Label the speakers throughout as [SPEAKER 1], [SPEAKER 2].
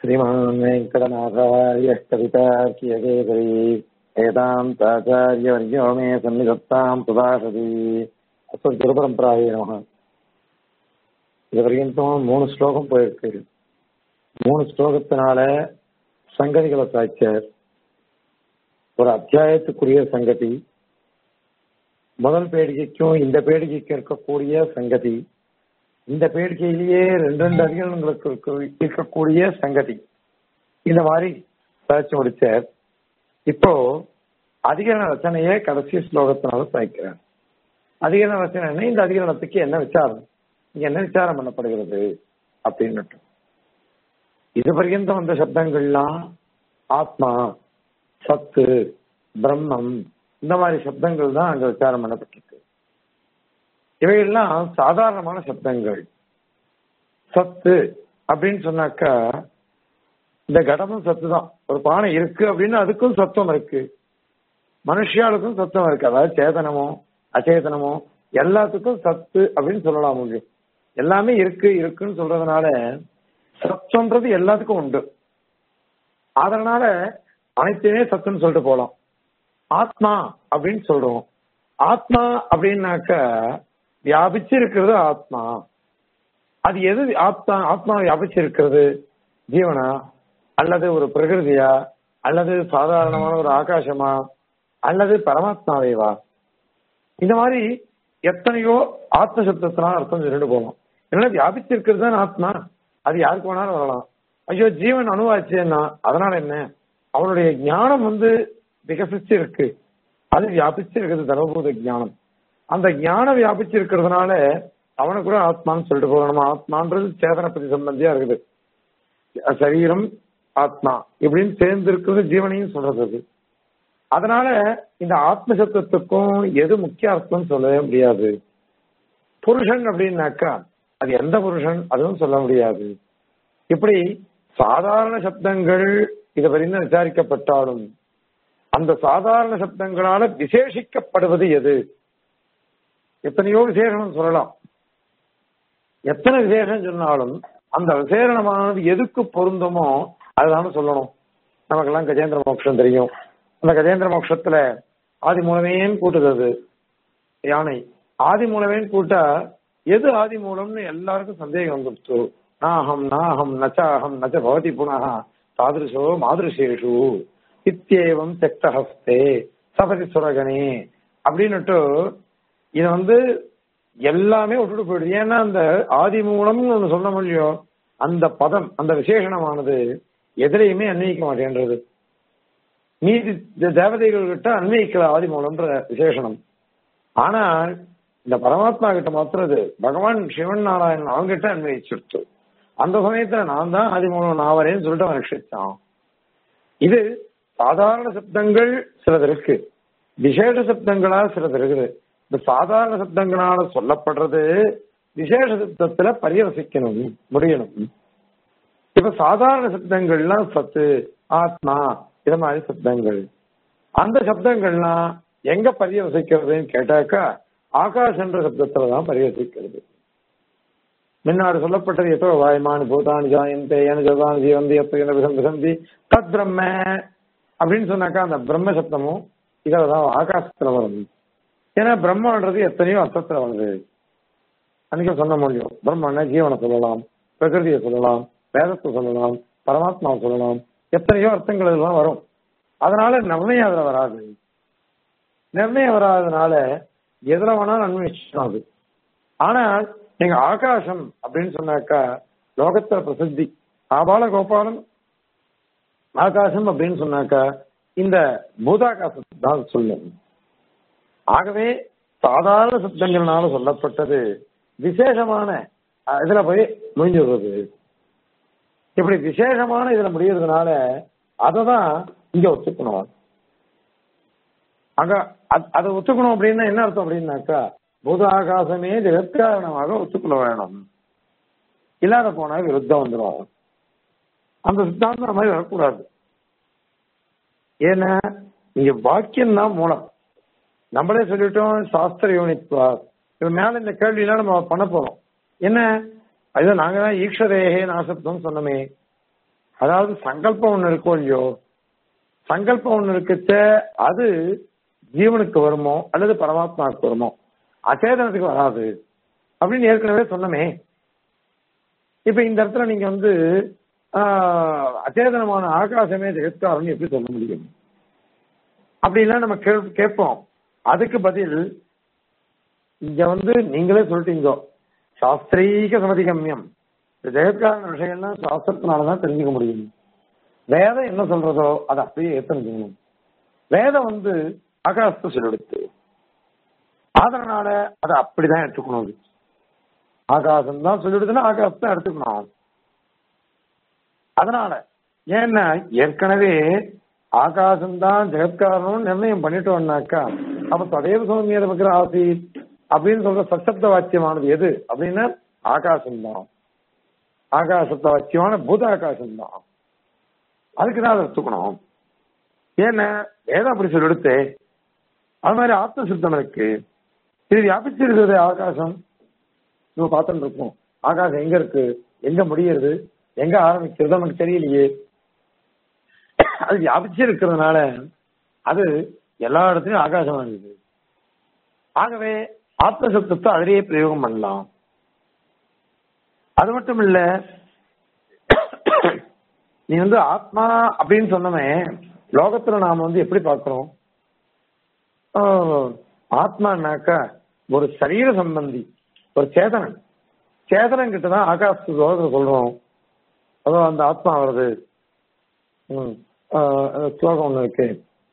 [SPEAKER 1] श्रीमान् वेङ्कटनाथार्यः कवितार्कियकेसरी वेदान्ताचार्यवर्यो मे सन्निधत्ताम् सुभाषति அஸ்மத் குருபரம்பராயே நமக இது வரைக்கும் மூணு ஸ்லோகம் போயிருக்கு மூணு ஸ்லோகத்தினால சங்கதிகளை சாய்ச்சார் ஒரு அத்தியாயத்துக்குரிய சங்கதி முதல் பேடிகைக்கும் இந்த பேடிகைக்கும் இருக்கக்கூடிய சங்கதி இந்த பேடிக்கையிலேயே ரெண்டு ரெண்டு அதிகாரங்களுக்கு இருக்க- இருக்கக்கூடிய சங்கதி இந்த மாதிரி சாய்ச்சி முடிச்சார் இப்போ அதிகரண ரச்சனையே கடைசி ஸ்லோகத்தினால சாய்க்கிறார் அதிகரண ரச்சனை இந்த அதிகரணத்துக்கு என்ன விசாரம் இங்க என்ன விசாரம் பண்ணப்படுகிறது அப்படின்னு இது பர்யந்தம் வந்த சப்தங்கள்லாம் ஆத்மா சத்து பிரம்மம் இந்த மாதிரி சப்தங்கள் தான் அங்க விசாரம் பண்ணப்பட்டிருக்கு இவையெல்லாம் சாதாரணமான சப்தங்கள் சத்து அப்படின்னு சொன்னாக்கா இந்த கடமும் சத்து தான் ஒரு பானை இருக்கு அப்படின்னு அதுக்கும் சத்துவம் இருக்கு மனுஷியாளுக்கும் சத்தம் இருக்கு அதாவது சேதனமோ அச்சேதனமோ எல்லாத்துக்கும் சத்து அப்படின்னு சொல்லலாம் முடியும் எல்லாமே இருக்கு இருக்குன்னு சொல்றதுனால சத்தம்ன்றது எல்லாத்துக்கும் உண்டு அதனால அனைத்தையுமே சத்துன்னு சொல்லிட்டு போலாம் ஆத்மா அப்படின்னு சொல்றோம் ஆத்மா அப்படின்னாக்க வியாபிச்சு இருக்கிறது ஆத்மா அது எது ஆத்மா ஆத்மா வியாபிச்சு இருக்கிறது ஜீவனா அல்லது ஒரு பிரகிருதியா அல்லது சாதாரணமான ஒரு ஆகாசமா அல்லது பரமாத்மாவேவா இந்த மாதிரி எத்தனையோ ஆத்ம சப்தத்தினால அர்த்தம் சொல்லிட்டு போகலாம் என்ன வியாபிச்சிருக்கிறது தான் ஆத்மா அது யாருக்கு வேணாலும் வரலாம் ஐயோ ஜீவன் அணுவாச்சுன்னா அதனால என்ன அவனுடைய ஞானம் வந்து விகசிச்சு இருக்கு அது வியாபிச்சு இருக்குது தர்மபூத ஞானம் அந்த ஞானம் வியாபிச்சு இருக்கிறதுனால அவனுக்கு கூட ஆத்மான்னு சொல்லிட்டு போகணும் நம்ம ஆத்மான்றது சேதன பத்தி சம்பந்தியா இருக்குது சரீரம் ஆத்மா இப்படின்னு சேர்ந்து இருக்கிறது ஜீவனையும் சொல்றது அது அதனால இந்த ஆத்ம சத்தத்துக்கும் எது முக்கிய அர்த்தம் சொல்லவே முடியாது புருஷன் அப்படின்னாக்கா அது எந்த புருஷன் அதுவும் சொல்ல முடியாது இப்படி சாதாரண சப்தங்கள் இது வரைக்கும் விசாரிக்கப்பட்டாலும் அந்த சாதாரண சப்தங்களால விசேஷிக்கப்படுவது எது எத்தனையோ விசேஷம் சொல்லலாம் எத்தனை விசேஷம் சொன்னாலும் அந்த விசேஷமானது எதுக்கு பொருந்துமோ அதுதானே சொல்லணும் நமக்கெல்லாம் கஜேந்திர மோட்சம் தெரியும் அந்த கஜேந்திர மோட்சத்துல ஆதி மூலமேன்னு கூட்டுது அது யானை ஆதி மூலமேன்னு கூட்டா எது ஆதி மூலம்னு எல்லாருக்கும் சந்தேகம் வந்துடுச்சு நாஹம் நாஹம் நச்சாஹம் நச்ச பவதி புனः தாதிருஷோ மாதிருஷேஷு இத்தியேவம் தெக்தஹஸ்தே சபதி சுரகனே அப்படின்னுட்டு இது வந்து எல்லாமே விட்டுட்டு போயிடுது ஏன்னா அந்த ஆதி மூலம்னு ஒண்ணு சொல்ல முடியும் அந்த பதம் அந்த விசேஷணமானது எதிரையுமே அன்வயிக்க மாட்டேன்றது மீதி த- தேவதைகள் கிட்ட அன்வயிக்கல ஆதி மூலம்ன்ற விசேஷணம் ஆனால் இந்த பரமாத்மா கிட்ட மாத்திரம் இது பகவான் சிவன் நாராயணன் அவங்க கிட்ட அன்வயிச்சுடுத்து அந்த சமயத்துல நான் தான் ஆதி மூலம் நான் வரேன்னு சொல்லிட்டு அவன் ரட்சிச்சான் இது சாதாரண சப்தங்கள் சிலது இருக்கு விசேஷ சப்தங்களா சிலது இருக்குது இந்த சாதாரண சப்தங்களால சொல்லப்படுறது விசேஷ சப்தத்துல பரியவசிக்கணும் முடியணும் இப்ப சாதாரண சப்தங்கள்லாம் சத்து ஆத்மா இது மாதிரி சப்தங்கள் அந்த சப்தங்கள்லாம் எங்க பரியவசிக்கிறதுன்னு கேட்டாக்கா ஆகாஷன்ற சப்தத்துல தான் பரியவசிக்கிறது முன்னாடி சொல்லப்பட்டது எத்தோ வாய்மான் பூதானி ஜாயந்தே ஏன ஜதானி ஜீவந்தி எத்தனை விசந்தி விசந்தி தத் பிரம்ம அப்படின்னு சொன்னாக்கா அந்த பிரம்ம சப்தமும் இதில் தான் ஆகாசத்துல வரும் ஏன்னா பிரம்மன்றது எத்தனையோ அர்த்தத்துல வருது அன்னைக்கு சொன்ன முடியும் பிரம்மன்னா ஜீவனை சொல்லலாம் பிரகிருதியை சொல்லலாம் வேதத்தை சொல்லலாம் பரமாத்மாவை சொல்லலாம் எத்தனையோ அர்த்தங்கள் இதெல்லாம் வரும் அதனால நிர்ணயம் அதுல வராது நிர்ணயம் வராதனால எதுல வேணாலும் அன்வயிச்சிடும் அது ஆனால் நீங்க ஆகாசம் அப்படின்னு சொன்னாக்கா லோகத்துல பிரசித்தி ஆபால கோபாலம் ஆகாசம் அப்படின்னு சொன்னாக்கா இந்த பூதாகாசத்தை தான் சொல்லும் ஆகவே சாதாரண சப்தங்கள்னால சொல்லப்பட்டது விசேஷமான அஹ், இதுல போய் முடிஞ்சுடுறது இப்படி விசேஷமான இதுல முடியறதுனால அதை தான் இங்க ஒத்துக்கணும் அங்க அ- அதை ஒத்துக்கணும் அப்படின்னா என்ன அர்த்தம் அப்படின்னாக்கா பூத ஆகாசமே ஜெகத்காரணமாக ஒத்துக்கொள்ள வேணும் இல்லாத போனா விருத்தம் வந்துடும் அந்த சித்தாந்தம் அந்த மாதிரி வரக்கூடாது ஏன்னா இங்க வாக்கியம் தான் மூலம் நம்மளே சொல்லிட்டோம் சாஸ்திர யூனித்வா இது மேல இந்த கேள்வியெல்லாம் நம்ம பண்ண போறோம் என்ன அது நாங்க தான் ஈக்ஷதேகே நாசத்துவம் சொன்னோமே அதாவது சங்கல்பம் ஒண்ணு இருக்கோ இல்லையோ சங்கல்பம் ஒண்ணு இருக்குச்ச அது ஜீவனுக்கு வருமோ அல்லது பரமாத்மாவுக்கு வருமோ அச்சேதனத்துக்கு வராது அப்படின்னு ஏற்கனவே சொன்னமே இப்ப இந்த இடத்துல நீங்க வந்து ஆஹ், அச்சேதனமான ஆகாசமே ஜெகத்காரன் எப்படி சொல்ல முடியும் அப்படிலாம் நம்ம கேள் கேட்போம் அதுக்கு பதில் இங்க வந்து நீங்களே சொல்லிட்டீங்க சாஸ்திரீக சமதிகம்யம் இந்த ஜெகத்காரன் விஷயம்லாம் சாஸ்திரத்தினாலதான் தெரிஞ்சுக்க முடியும் வேதம் என்ன சொல்றதோ அதை அப்படியே ஏத்தணும் வேதம் வந்து ஆகாசத்தை சொல்லெடுத்து அதனால அதை அப்படிதான் எடுத்துக்கணும் அது. ஆகாசம் தான் சொல்லிடுதுன்னா ஆகாசத்தை எடுத்துக்கணும் அதனால ஏன்னா ஏற்கனவே ஆகாசம் தான் ஜெகத்காரணம் நிர்ணயம் பண்ணிட்டோம்னாக்கா அப்ப ததேவ சௌமியத பக்கிற ஆசி அப்படின்னு சொல்ற சசப்த வாக்கியமானது எது அப்படின்னா ஆகாசம் தான் ஆகாசத்த வாக்கியமான பூத ஆகாசம் தான் அதுக்கு தான் அதை எடுத்துக்கணும் ஏன்னா வேதம் அப்படி சொல்லிடுத்தே அது மாதிரி ஆத்ம சித்தம் இருக்கு இது வியாபிச்சிருக்கிறது ஆகாசம் நம்ம பார்த்துட்டு இருக்கோம் ஆகாசம் எங்க இருக்கு எங்க முடியுது எங்க ஆரம்பிக்கிறது நமக்கு தெரியலையே அது வியாபிச்சு இருக்கிறதுனால அது எல்லா இடத்துலயும் ஆகாசமா இருக்குது ஆகவே ஆத்ம சப்தத்தை அதிலேயே பிரயோகம் பண்ணலாம் அது மட்டும் இல்ல நீ வந்து ஆத்மா அப்படின்னு சொன்னமே லோகத்துல நாம வந்து எப்படி பார்க்கிறோம் ஆஹ், ஆத்மானாக்கா ஒரு சரீர சம்பந்தி ஒரு சேதனன் சேதனன் கிட்ட தான் ஆகாச லோகத்துல சொல்றோம் அதோ அந்த ஆத்மா வருது ம். ஆஹ், அந்த ஸ்லோகம் ஒண்ணு இருக்கு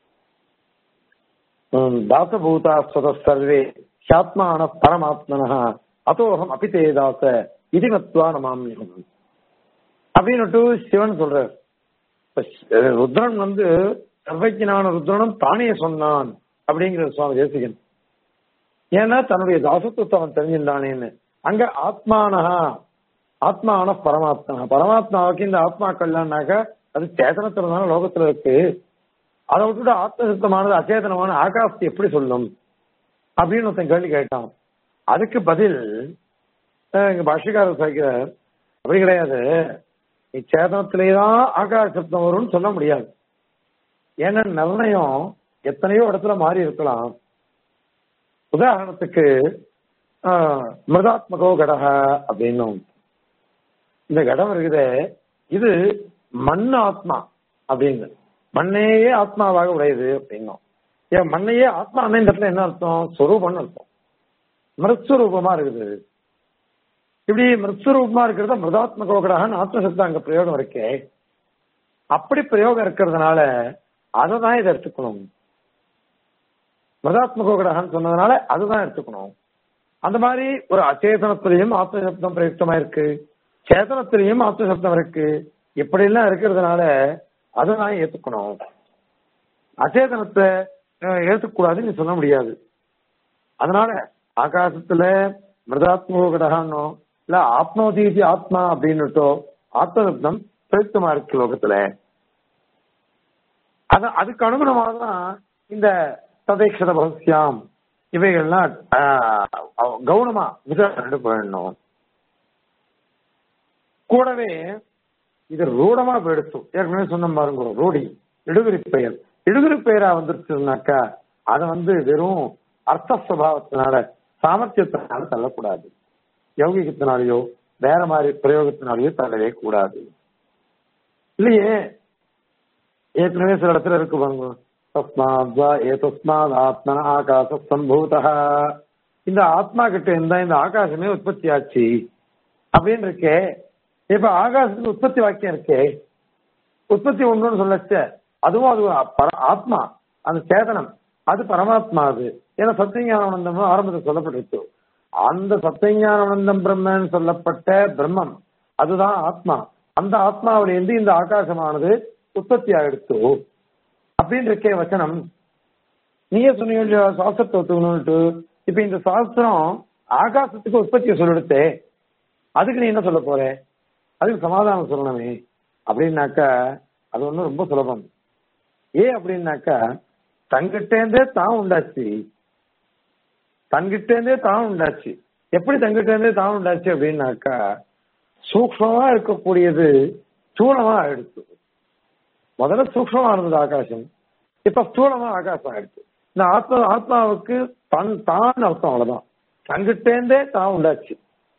[SPEAKER 1] ம், தாசபூதா ஸ்வத சர்வே ஹியாத்மான பரமாத்மன அதோகம் அபிதே தாச இதிமத்வா நமாமியம் அப்படின்னுட்டு சிவன் சொல்றார் இப்ப ஸ்- ருத்ரன் வந்து சர்வஜனான ருத்ரனும் தானே சொன்னான் அப்படிங்கிற சுவாமி தேசிகன் ஏன்னா தன்னுடைய தாசத்துவத்தை அவன் தெரிஞ்சிருந்தானேன்னு அங்க ஆத்மானஹா ஆத்மான பரமாத்மா பரமாத்மாவுக்கு இந்த ஆத்மாக்கள்லாம்னாக்க அது சேதனத்துல தானே லோகத்துல இருக்கு அதை விட்டுட்டு ஆத்மசித்தமானது அச்சேதனமான ஆகாசத்தை எப்படி சொல்லும் அப்படின்னு ஒருத்தன் கேள்வி கேட்டான் அதுக்கு பதில் அஹ், இங்க பாஷிகாரர் சாய்க்கிறார் அப்படி கிடையாது சேதனத்திலேதான் ஆகாச சப்தம் வரும்னு சொல்ல முடியாது ஏன்னா நிர்ணயம் எத்தனையோ இடத்துல மாறி இருக்கலாம் உதாரணத்துக்கு ஆஹ், மிருதாத்மகோ கடக அப்படின்னும் இந்த கடம் இருக்குதே இது மண் ஆத்மா அப்படின்னு மண்ணையே ஆத்மாவாக உடையது அப்படின்னும் ஏன் மண்ணையே ஆத்மா இந்த இடத்துல என்ன அர்த்தம் சொரூபம்னு அர்த்தம் மிருத்ஸ்வரூபமா இருக்குது இப்படி மிருத்ஸ்வரூபமா இருக்கிறத மிருதாத்மகோகடாக ஆத்மசப்தம் அங்க பிரயோகம் இருக்கே அப்படி பிரயோகம் இருக்கிறதுனால அதை தான் இதை எடுத்துக்கணும் மிருதாத்மகோகடாகன்னு சொன்னதுனால அதுதான் எடுத்துக்கணும் அந்த மாதிரி ஒரு அச்சேதனத்திலையும் ஆத்மசப்தம் பிரயுக்தமா இருக்கு சேதனத்திலையும் ஆத்மசப்தம் இருக்கு இப்படி எல்லாம் இருக்கிறதுனால அதை தான் ஏத்துக்கணும் அச்சேதனத்தை அஹ், ஏத்துக்கூடாதுன்னு சொல்ல முடியாது அதனால ஆகாசத்துல மிருதாத்மோ கடகானோ இல்ல ஆத்மோதீதி ஆத்மா அப்படின்னுட்டோ ஆத்மசப்தம் பிரயுக்தமா இருக்கு லோகத்துல அது அதுக்கு அனுகுணமாக தான் இந்த சதேக்ஷத பகசியாம் இவைகள்லாம் ஆஹ், கவனமா விசாரணை போயிடணும் கூடவே இது ரூடமா போயிடுச்சு ஏற்கனவே சொன்ன பாருங்க ரூடி இடுகுறி பெயர் இடுகுறி பெயரா வந்துருச்சுனாக்கா அதை வந்து வெறும் அர்த்த சுபாவத்தினால சாமர்த்தியத்தினால தள்ளக்கூடாது யௌகிகத்தினாலேயோ வேற மாதிரி பிரயோகத்தினாலேயோ தள்ளவே கூடாது இல்லையே ஏற்கனவே சில இடத்துல இருக்கு பாருங்க தஸ்மாத் வா ஏதஸ்மாத் ஆத்மன ஆகாச சம்பூதா இந்த ஆத்மா கிட்ட இருந்தா இந்த ஆகாசமே உற்பத்தி ஆச்சு அப்படின்னு இருக்கே இப்ப ஆகாசத்துக்கு உற்பத்தி வாக்கியம் இருக்கே உற்பத்தி ஒண்ணுன்னு சொல்லச்ச அதுவும் அது ஒரு பர- ஆத்மா அந்த சேதனம் அது பரமாத்மா அது ஏன்னா சத்தியஞானந்தம் ஆரம்பத்தில் சொல்லப்பட்டிருக்கு அந்த சத்தியஞானந்தம் பிரம்மன் சொல்லப்பட்ட பிரம்மம் அதுதான் ஆத்மா அந்த ஆத்மாவிலிருந்து இந்த ஆகாசமானது உற்பத்தி ஆயிடுத்து அப்படின்னு இருக்கே வச்சனம் நீயே சொன்னீங்க இல்லையா சாஸ்திரத்தை ஒத்துக்கணும்ட்டு இப்ப இந்த சாஸ்திரம் ஆகாசத்துக்கு உற்பத்தியை சொல்லிடுத்தே அதுக்கு நீ என்ன சொல்ல போற அதுக்கு சமாதானம் சொல்லணுமே அப்படின்னாக்கா அது ஒண்ணும் ரொம்ப சுலபம் ஏன் அப்படின்னாக்கா தங்கிட்டேந்தே தான் உண்டாச்சு தன்கிட்டேந்தே தான் உண்டாச்சு எப்படி தங்கிட்டேந்தே தான் உண்டாச்சு அப்படின்னாக்கா சூக்ஷ்மமா இருக்கக்கூடியது ஸ்தூலமா ஆயிடுச்சு முதல்ல சூக்ஷமா இருந்தது ஆகாசம் இப்ப ஸ்தூலமா ஆகாசம் ஆயிடுச்சு இந்த ஆத்மா ஆத்மாவுக்கு தன் தான் அர்த்தம் அவ்வளவுதான் தங்கிட்டேந்தே தான் உண்டாச்சு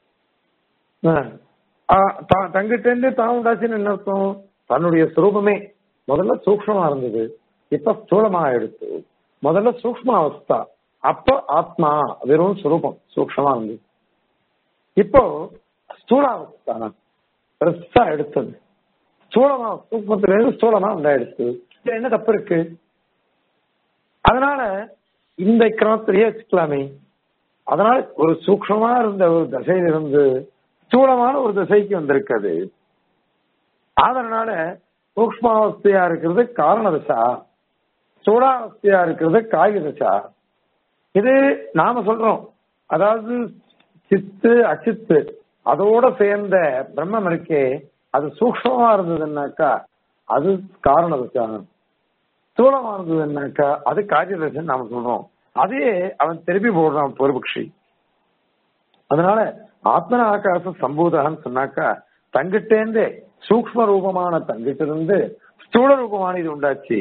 [SPEAKER 1] தங்கிட்டேந்தே தான் உண்டாச்சுன்னு என்ன அர்த்தம் தன்னுடைய சுரூபமே முதல்ல சூக்ஷமா இருந்தது இப்ப ஸ்தூலமா ஆயிடுச்சு முதல்ல சூக்ம அவஸ்தா அப்ப ஆத்மா வெறும் சுரூபம் சூக்ஷமா இருந்தது இப்போ ஸ்தூலாவஸ்தா பெருசா எடுத்தது ஸ்தூலமா சூக்மத்துல இருந்து ஸ்தூலமா உண்டாயிடுச்சு இதுல என்ன தப்பு இருக்கு அதனால இந்த கிரமத்திலேயே வச்சுக்கலாமே அதனால ஒரு சூக்ஷமா இருந்த ஒரு தசையிலிருந்து ஸ்தூலமான ஒரு திசைக்கு வந்திருக்கிறது அதனால சூக்மாவஸ்தையா இருக்கிறது காரண தசா ஸ்தூலாவஸ்தையா இருக்கிறது காய்க தசா இது நாம சொல்றோம் அதாவது சித்து அச்சித்து அதோட சேர்ந்த பிரம்மம் இருக்கே அது சூக்ஷமா இருந்ததுன்னாக்கா அது காரண தசா ஸ்தூலமா இருந்ததுன்னாக்கா அது காரியதர்சன் நாம சொல்றோம் அதே அவன் திருப்பி போடுறான் பொறுபக்ஷி அதனால ஆத்மன ஆகாச சம்பூதகன்னு சொன்னாக்கா தங்கிட்டேந்தே சூக்ம ரூபமான தங்கிட்டு இருந்து ஸ்தூல ரூபமான இது உண்டாச்சு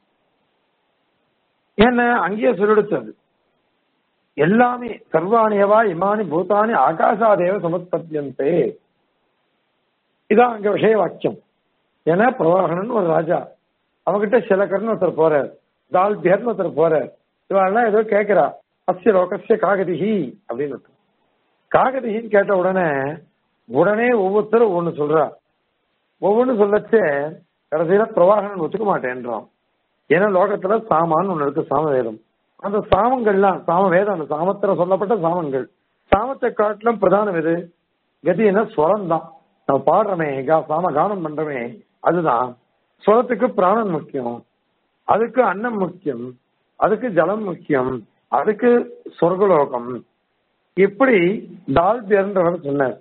[SPEAKER 1] என்ன அங்கேயே சொல்லிடுச்சது எல்லாமே சர்வாணியவா இமானி பூதானி ஆகாசாதேவ சமுத்பத்தியந்தே இதான் அங்க விஷய வாக்கியம் ஏன்னா பிரவாகனன் ஒரு ராஜா அவகிட்ட சிலக்கர்னு ஒருத்தர் போறார் தால்பியர்னு ஒருத்தர் போறார் இவெல்லாம் ஏதோ கேட்கிறா அஸ்ய லோகசிய காகதிஹி அப்படின்னு காகதிகின்னு கேட்ட உடனே உடனே ஒவ்வொருத்தரும் ஒண்ணு சொல்றா ஒவ்வொன்னு சொல்லச்சே கடைசியில பிரவாகனன் ஒத்துக்க மாட்டேன்றான் ஏன்னா லோகத்துல சாமான்னு ஒண்ணு இருக்கு சாம வேதம் அந்த சாமங்கள்லாம் சாம வேதம் அந்த சாமத்துல சொல்லப்பட்ட சாமங்கள் சாமத்தை காட்டிலும் பிரதானம் எது கதி என்ன ஸ்வரம் தான் நம்ம பாடுறோமே கா சாம கானம் பண்றோமே அதுதான் ஸ்வரத்துக்கு பிராணன் முக்கியம் அதுக்கு அன்னம் முக்கியம் அதுக்கு ஜலம் முக்கியம் அதுக்கு சொர்க்கலோகம் இப்படி டால்பியர்ன்றவர் சொன்னார்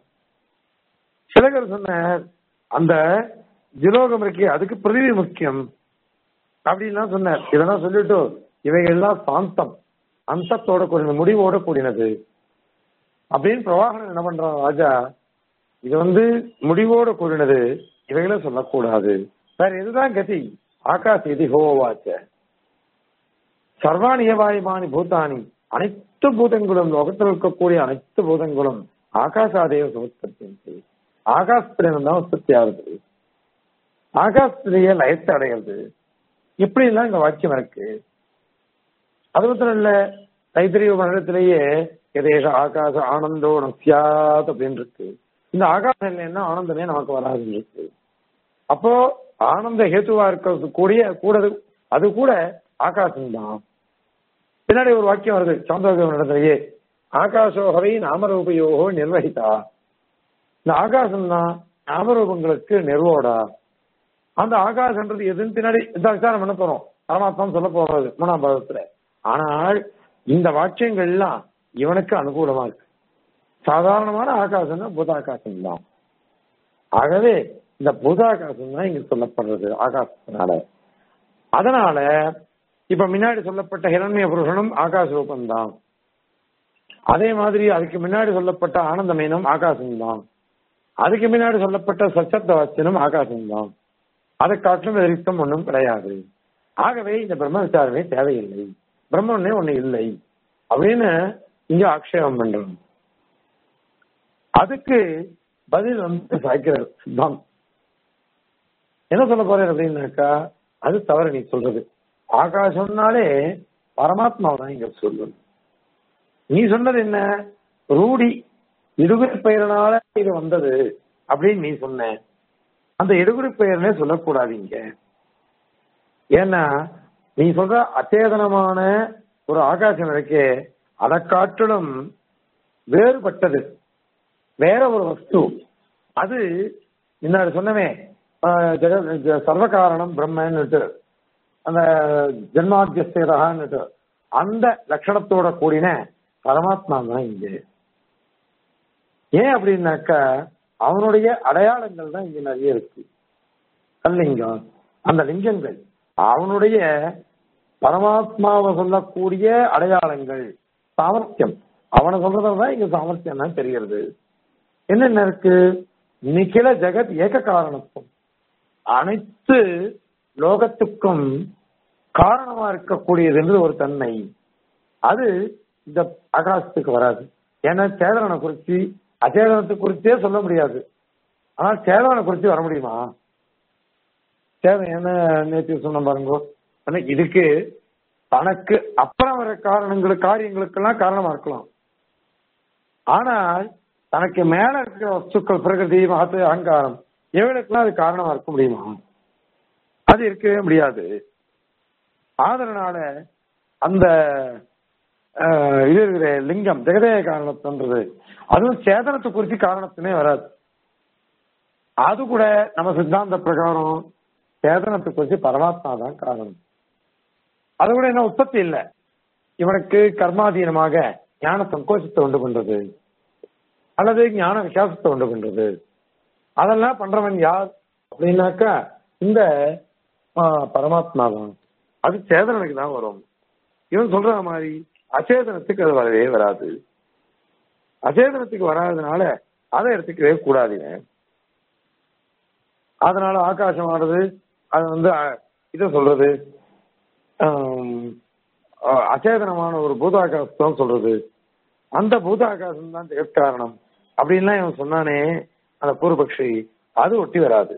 [SPEAKER 1] சிலகர் சொன்னார் அந்த ஜிலோகம் இருக்கே அதுக்கு பிரிவி முக்கியம் அப்படின்லாம் சொன்னார் இதெல்லாம் சொல்லிட்டு இவைகள்லாம் சாந்தம் அந்தத்தோட கூடினது முடிவோட கூடினது அப்படின்னு பிரவாகனன் என்ன பண்றான் ராஜா இது வந்து முடிவோட கூடினது இவைகளை சொல்லக்கூடாது வேற இதுதான் கதி ஆகாஷ் எதி ஹோவாச்ச சர்வாணியவாயுமானி பூதானி அனைத்து பூதங்களும் லோகத்தில் இருக்கக்கூடிய அனைத்து பூதங்களும் ஆகாசாதேவ சமுத்பத்தி ஆகாசத்திலிருந்து தான் உற்பத்தி ஆகுது ஆகாசத்திலேயே லயத்தை அடைகிறது இப்படி எல்லாம் இங்க வாக்கியம் இருக்கு அது மாத்திரம் இல்ல தைத்திரிய மண்டலத்திலேயே எதேக ஆகாச ஆனந்தோ நசியாத் அப்படின்னு இருக்கு இந்த ஆகாசம் இல்லைன்னா ஆனந்தமே நமக்கு வராது இருக்கு அப்போ ஆனந்த ஹேத்துவா இருக்கிறது கூடிய கூட அது கூட ஆகாசம் தான் பின்னாடி ஒரு வாக்கியம் வருது சாந்தோக நடத்திலேயே ஆகாசோகவை நாமரூபயோகோ நிர்வகித்தா இந்த ஆகாசம் தான் நாமரூபங்களுக்கு நிர்வோடா அந்த ஆகாசன்றது எதுன்னு பின்னாடி இந்த விசாரம் பண்ண போறோம் பரமாத்மான்னு சொல்ல போறது மூணாம் பாதத்துல ஆனால் இந்த வாக்கியங்கள்லாம் இவனுக்கு அனுகூலமா இருக்கு சாதாரணமான ஆகாசம்னா பூதாகாசம் தான் ஆகவே இந்த பூதாகாசம் தான் இங்க சொல்லப்படுறது ஆகாசத்தினால அதனால இப்ப முன்னாடி சொல்லப்பட்ட ஹிரண்ய புருஷனும் ஆகாச ரூபம்தான் அதே மாதிரி அதுக்கு முன்னாடி சொல்லப்பட்ட ஆனந்தமேனும் ஆகாசம்தான் அதுக்கு முன்னாடி சொல்லப்பட்ட சச்சப்த வாச்சியனும் ஆகாசம்தான் அதை காட்டிலும் எதிர்த்தம் ஒன்றும் கிடையாது ஆகவே இந்த பிரம்ம விசாரமே தேவையில்லை பிரம்மனே ஒண்ணு இல்லை அப்படின்னு இங்க ஆக்ஷேபம் பண்றோம் அதுக்கு பதில் வந்து சாய்க்கிறார் சித்தாந்த் என்ன சொல்ல போறாரு அப்படின்னாக்கா அது தவறு நீ சொல்றது ஆகாசம்னாலே பரமாத்மாவை தான் இங்க சொல்லணும் நீ சொன்னது என்ன ரூடி இடுகுறி பெயரனால இது வந்தது அப்படின்னு நீ சொன்ன அந்த இடுகுறி பெயர்னே சொல்லக்கூடாது இங்க ஏன்னா நீ சொல்ற அச்சேதனமான ஒரு ஆகாசம் இருக்கே அதை காட்டிலும் வேறுபட்டது வேற ஒரு வஸ்து அது முன்னாடி சொன்னவே ஜெக சர்வகாரணம் பிரம்மன்னுட்டு அந்த ஜென்மாத்தியஸ்தேதான்னுட்டு அந்த லட்சணத்தோட கூடின பரமாத்மா தான் இங்க ஏன் அப்படின்னாக்கா அவனுடைய அடையாளங்கள் தான் இங்க நிறைய இருக்கு கல்லிங்கம் அந்த லிங்கங்கள் அவனுடைய பரமாத்மாவை சொல்லக்கூடிய அடையாளங்கள் சாமர்த்தியம் அவனை சொல்றதுதான் இங்க சாமர்த்தியம் தான் தெரிகிறது என்னென்ன இருக்கு நிக்கில ஜெகத் ஏக காரணத்துவம் அனைத்து லோகத்துக்கும் காரணமா இருக்கக்கூடியது என்று ஒரு தன்மை அது இந்த ஆகாசத்துக்கு வராது ஏன்னா சேதனனை குறிச்சு அச்சேதனத்தை குறிச்சே சொல்ல முடியாது ஆனா சேதனனை குறிச்சு வர முடியுமா சேதனம் என்ன நேற்று சொன்ன பாருங்க ஆனா இதுக்கு தனக்கு அப்புறம் வர காரணங்களுக்கு காரியங்களுக்கெல்லாம் காரணமா இருக்கலாம் ஆனால் தனக்கு மேல இருக்கிற வஸ்துக்கள் பிரகிருதி மகத்து அகங்காரம் இவர்களுக்கெல்லாம் அது காரணமா இருக்க முடியுமா அது இருக்கவே முடியாது ஆதரனால அந்த அஹ், இது இருக்கிற லிங்கம் ஜெகதேய காரணத்துன்றது அதுவும் சேதனத்தை குறித்து காரணத்துமே வராது அது கூட நம்ம சித்தாந்த பிரகாரம் சேதனத்தை குறித்து பரமாத்மா தான் காரணம் அது கூட என்ன உற்பத்தி இல்லை இவனுக்கு கர்மாதீனமாக ஞான சங்கோச்சத்தை உண்டு பண்றது அல்லது ஞான விகாசத்தை உண்டு பண்றது அதெல்லாம் பண்றவன் யார் அப்படின்னாக்கா இந்த ஆ, பரமாத்மா தான் அது சேதனனுக்கு தான் வரும் இவன் சொல்ற மாதிரி அச்சேதனத்துக்கு அது வரவே வராது அச்சேதனத்துக்கு வராதனால அதை எடுத்துக்கவே கூடாது இவன். அதனால ஆகாசமானது அது வந்து அ- இதை சொல்றது ஆம், அ- அச்சேதனமான ஒரு பூதாகாசம் சொல்றது அந்த பூதாகாசம் தான் ஜெகத்காரணம் அப்படின்லாம் இவன் சொன்னானே அந்த பூர்வபக்ஷி அது ஒட்டி வராது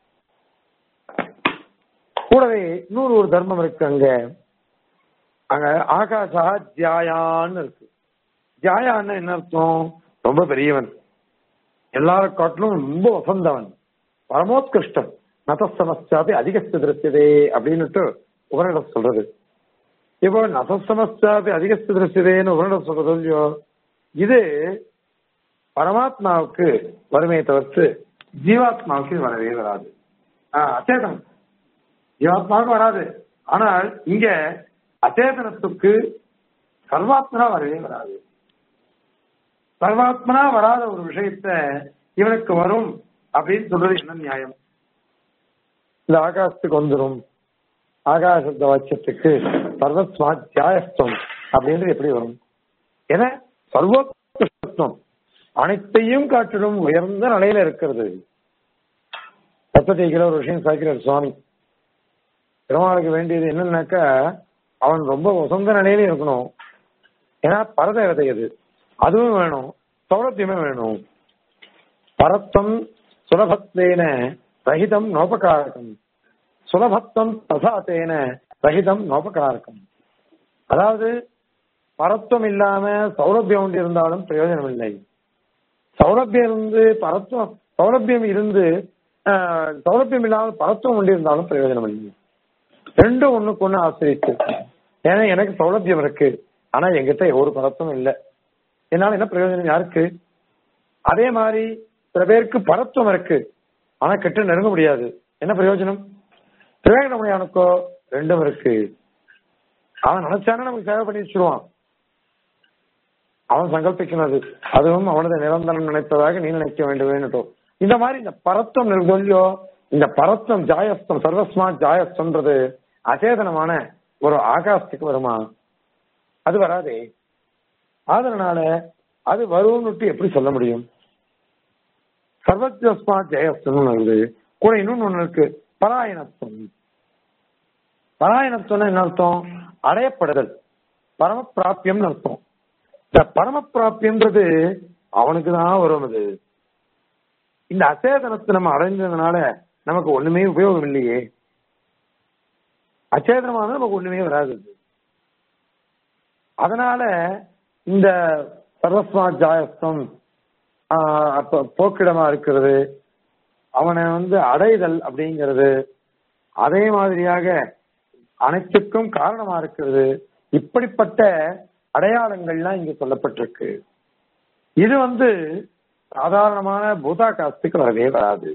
[SPEAKER 1] கூடவே இன்னொரு ஒரு தர்மம் இருக்கு அங்க அங்க ஆகாஷா தியாயான்னு இருக்கு தியாயான்னு என்ன அர்த்தம் ரொம்ப பெரியவன் எல்லாரும் காட்டிலும் ரொம்ப வசந்தவன் பரமோத்கிருஷ்டன் நதசமஸ்தாபி அதிகஸ்து திருஷ்யதே அப்படின்னுட்டு உபனிடம் சொல்றது இப்போ நதசமஸ்தாபி அதிகஸ்து திருஷ்யதேன்னு உபனிடம் சொல்றது இல்லையோ இது பரமாத்மாவுக்கு வறுமையை தவிர்த்து ஜீவாத்மாவுக்கு இது வரவே வராது ஆஹ் அச்சேதனம் ஜீவாத்மாவுக்கு வராது ஆனால் இங்க அச்சேதனத்துக்கு சர்வாத்மனா வரவே வராது சர்வாத்மனா வராத ஒரு விஷயத்த இவனுக்கு வரும் அப்படின்னு சொல்றது என்ன நியாயம் இந்த ஆகாசத்துக்கு வந்துடும் ஆகாசத்த வாக்கியத்துக்கு சர்வஸ்மா தியாயஸ்தம் அப்படின்றது எப்படி வரும் என சர்வோத்கிருஷ்டம் அனைத்தையும் காட்டிலும் உயர்ந்த நிலையில இருக்கிறது தத்துவத்தை ஒரு விஷயம் சாய்க்கிறார் சுவாமி பெருமாளுக்கு வேண்டியது என்னன்னாக்கா அவன் ரொம்ப உசந்த நிலையில இருக்கணும் ஏன்னா பரதேவதை அது அதுவும் வேணும் சௌரத்தியமே வேணும் பரத்தம் சுலபத்தேன ரஹிதம் நோபகாரகம் சுலபத்தம் தசாத்தேன ரஹிதம் நோபகாரகம் அதாவது பரத்துவம் இல்லாம சௌலபியம் ஒன்று இருந்தாலும் பிரயோஜனம் இல்லை சௌலபியம் இருந்து பரத்துவம் சௌலபியம் இருந்து ஆஹ், சௌலபியம் இல்லாமல் பரத்துவம் ஒன்று இருந்தாலும் பிரயோஜனம் இல்லை ரெண்டும் ஒண்ணுக்கு ஒண்ணு ஆசிரியிச்சு ஏன்னா எனக்கு சௌலபியம் இருக்கு ஆனா என்கிட்ட ஒரு பரத்தும் இல்லை என்னால என்ன பிரயோஜனம் யாருக்கு அதே மாதிரி சில பேருக்கு பரத்துவம் இருக்கு ஆனா கிட்ட நெருங்க முடியாது என்ன பிரயோஜனம் திருவேங்கடமுடியானுக்கோ ரெண்டும் இருக்கு அவன் நினைச்சானே நமக்கு சேவை பண்ணி வச்சிருவான் அவன் சங்கல்பிக்கிறது அதுவும் அவனது நிரந்தரம் நினைப்பதாக நீ நினைக்க வேண்டுமேனுட்டோம் இந்த மாதிரி இந்த பரத்தம் நிர்கொல்லியோ இந்த பரத்தம் ஜாயஸ்தம் சர்வஸ்மா ஜாயஸ்தம்ன்றது அச்சேதனமான ஒரு ஆகாசத்துக்கு வருமா அது வராதே அதனால அது வரும்னுட்டு எப்படி சொல்ல முடியும் சர்வஜஸ்மா ஜெயஸ்தம் வருது கூட இன்னொன்னு ஒண்ணு இருக்கு பராயணத்துவம் பராயணத்துவம் என்ன அர்த்தம் அடையப்படுதல் பரம பிராபியம்னு அர்த்தம் இந்த பரம பிராபியம்ன்றது அவனுக்கு தான் வரும் அது இந்த அச்சேதனத்தை நம்ம அடைஞ்சதுனால நமக்கு ஒண்ணுமே உபயோகம் இல்லையே அச்சேதனமான நமக்கு ஒண்ணுமே வராது அது. அதனால இந்த சர்வஸ்மா ஜாயஸ்தம் ஆஹ், அப்ப போக்கிடமா இருக்கிறது அவனை வந்து அடைதல் அப்படிங்கிறது அதே மாதிரியாக அனைத்துக்கும் காரணமா இருக்கிறது இப்படிப்பட்ட அடையாளங்கள்லாம் இங்க சொல்லப்பட்டிருக்கு இது வந்து சாதாரணமான பூதாகாசத்துக்கு வரவே வராது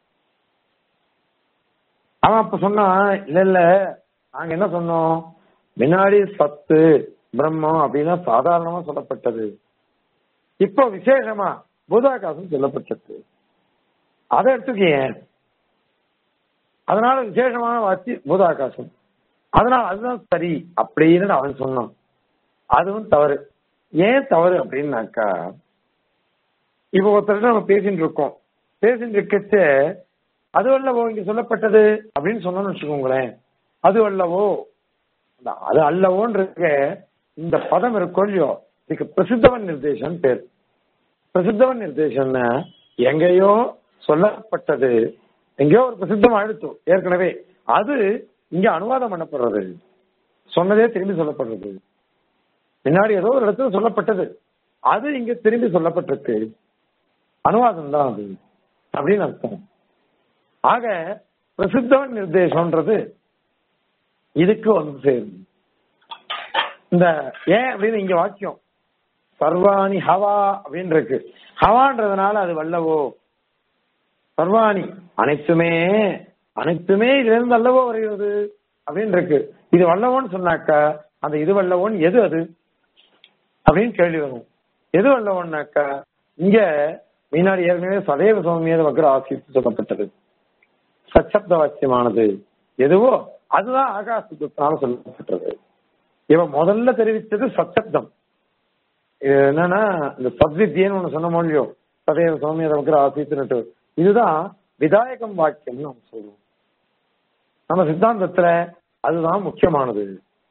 [SPEAKER 1] அவன் அப்ப சொன்னான் இல்ல இல்ல நாங்க என்ன சொன்னோம் முன்னாடி சத்து பிரம்மம் அப்படின்னா சாதாரணமா சொல்லப்பட்டது இப்போ விசேஷமா பூதாகாசம் சொல்லப்பட்டது அதை எடுத்துக்கேன் அதனால விசேஷமான வாசி பூதாகாசம் அதனால அதுதான் சரி அப்படின்னு அவன் சொன்னான் அதுவும் தவறு ஏன் தவறு அப்படின்னாக்கா இப்ப ஒருத்தர் நம்ம பேசிட்டு இருக்கோம் பேசிட்டு இருக்கச்ச அது அல்லவோ இங்க சொல்லப்பட்டது அப்படின்னு சொன்னோம்னு வச்சுக்கோங்களேன் அது அல்லவோ அந்த அது அல்லவோன்னு இருக்க இந்த பதம் இருக்கோ இல்லையோ இதுக்கு பிரசித்தவன் நிர்தேசம் பேர் பிரசித்தவன் நிர்தேசம்னா எங்கேயோ சொல்லப்பட்டது எங்கேயோ ஒரு பிரசித்தம் ஆயிடுத்து ஏற்கனவே அது இங்க அனுவாதம் பண்ணப்படுறது சொன்னதே திரும்பி சொல்லப்படுறது முன்னாடி ஏதோ ஒரு இடத்துல சொல்லப்பட்டது அது இங்க திரும்பி சொல்லப்பட்டிருக்கு அனுவாதம் தான் அது அப்படின்னு அர்த்தம் ஆக பிரசித்தவன் நிர்தேசம்ன்றது இதுக்கு வந்து சேரும் இந்த ஏன் அப்படின்னு இங்க வாக்கியம் சர்வாணி ஹவா அப்படின்னு இருக்கு ஹவான்றதுனால அது வல்லவோ சர்வாணி அனைத்துமே அனைத்துமே இதுல இருந்து அல்லவோ வருகிறது அப்படின்னு இருக்கு இது வல்லவோன்னு சொன்னாக்கா அந்த இது வல்லவோன் எது அது அப்படின்னு கேள்வி வரும் எது வல்லவோன்னாக்கா இங்க முன்னாடி ஏற்கனவே சதேவ சௌமியத வக்ர ஆசித்து சொல்லப்பட்டது சச்சப்த வாக்கியமானது எதுவோ அதுதான் ஆகாசத்தினால சொல்லப்பட்டது இவன் முதல்ல தெரிவித்தது சச்சப்தம் இது என்னன்னா இந்த சத்வித்தியன்னு ஒண்ணு சொன்ன இல்லையோ சதேவ சௌமியத வக்ர ஆசித்துன்னுட்டு இதுதான் விதாயகம் வாக்கியம்னு நம்ம சொல்லுவோம் நம்ம சித்தாந்தத்துல அதுதான் முக்கியமானது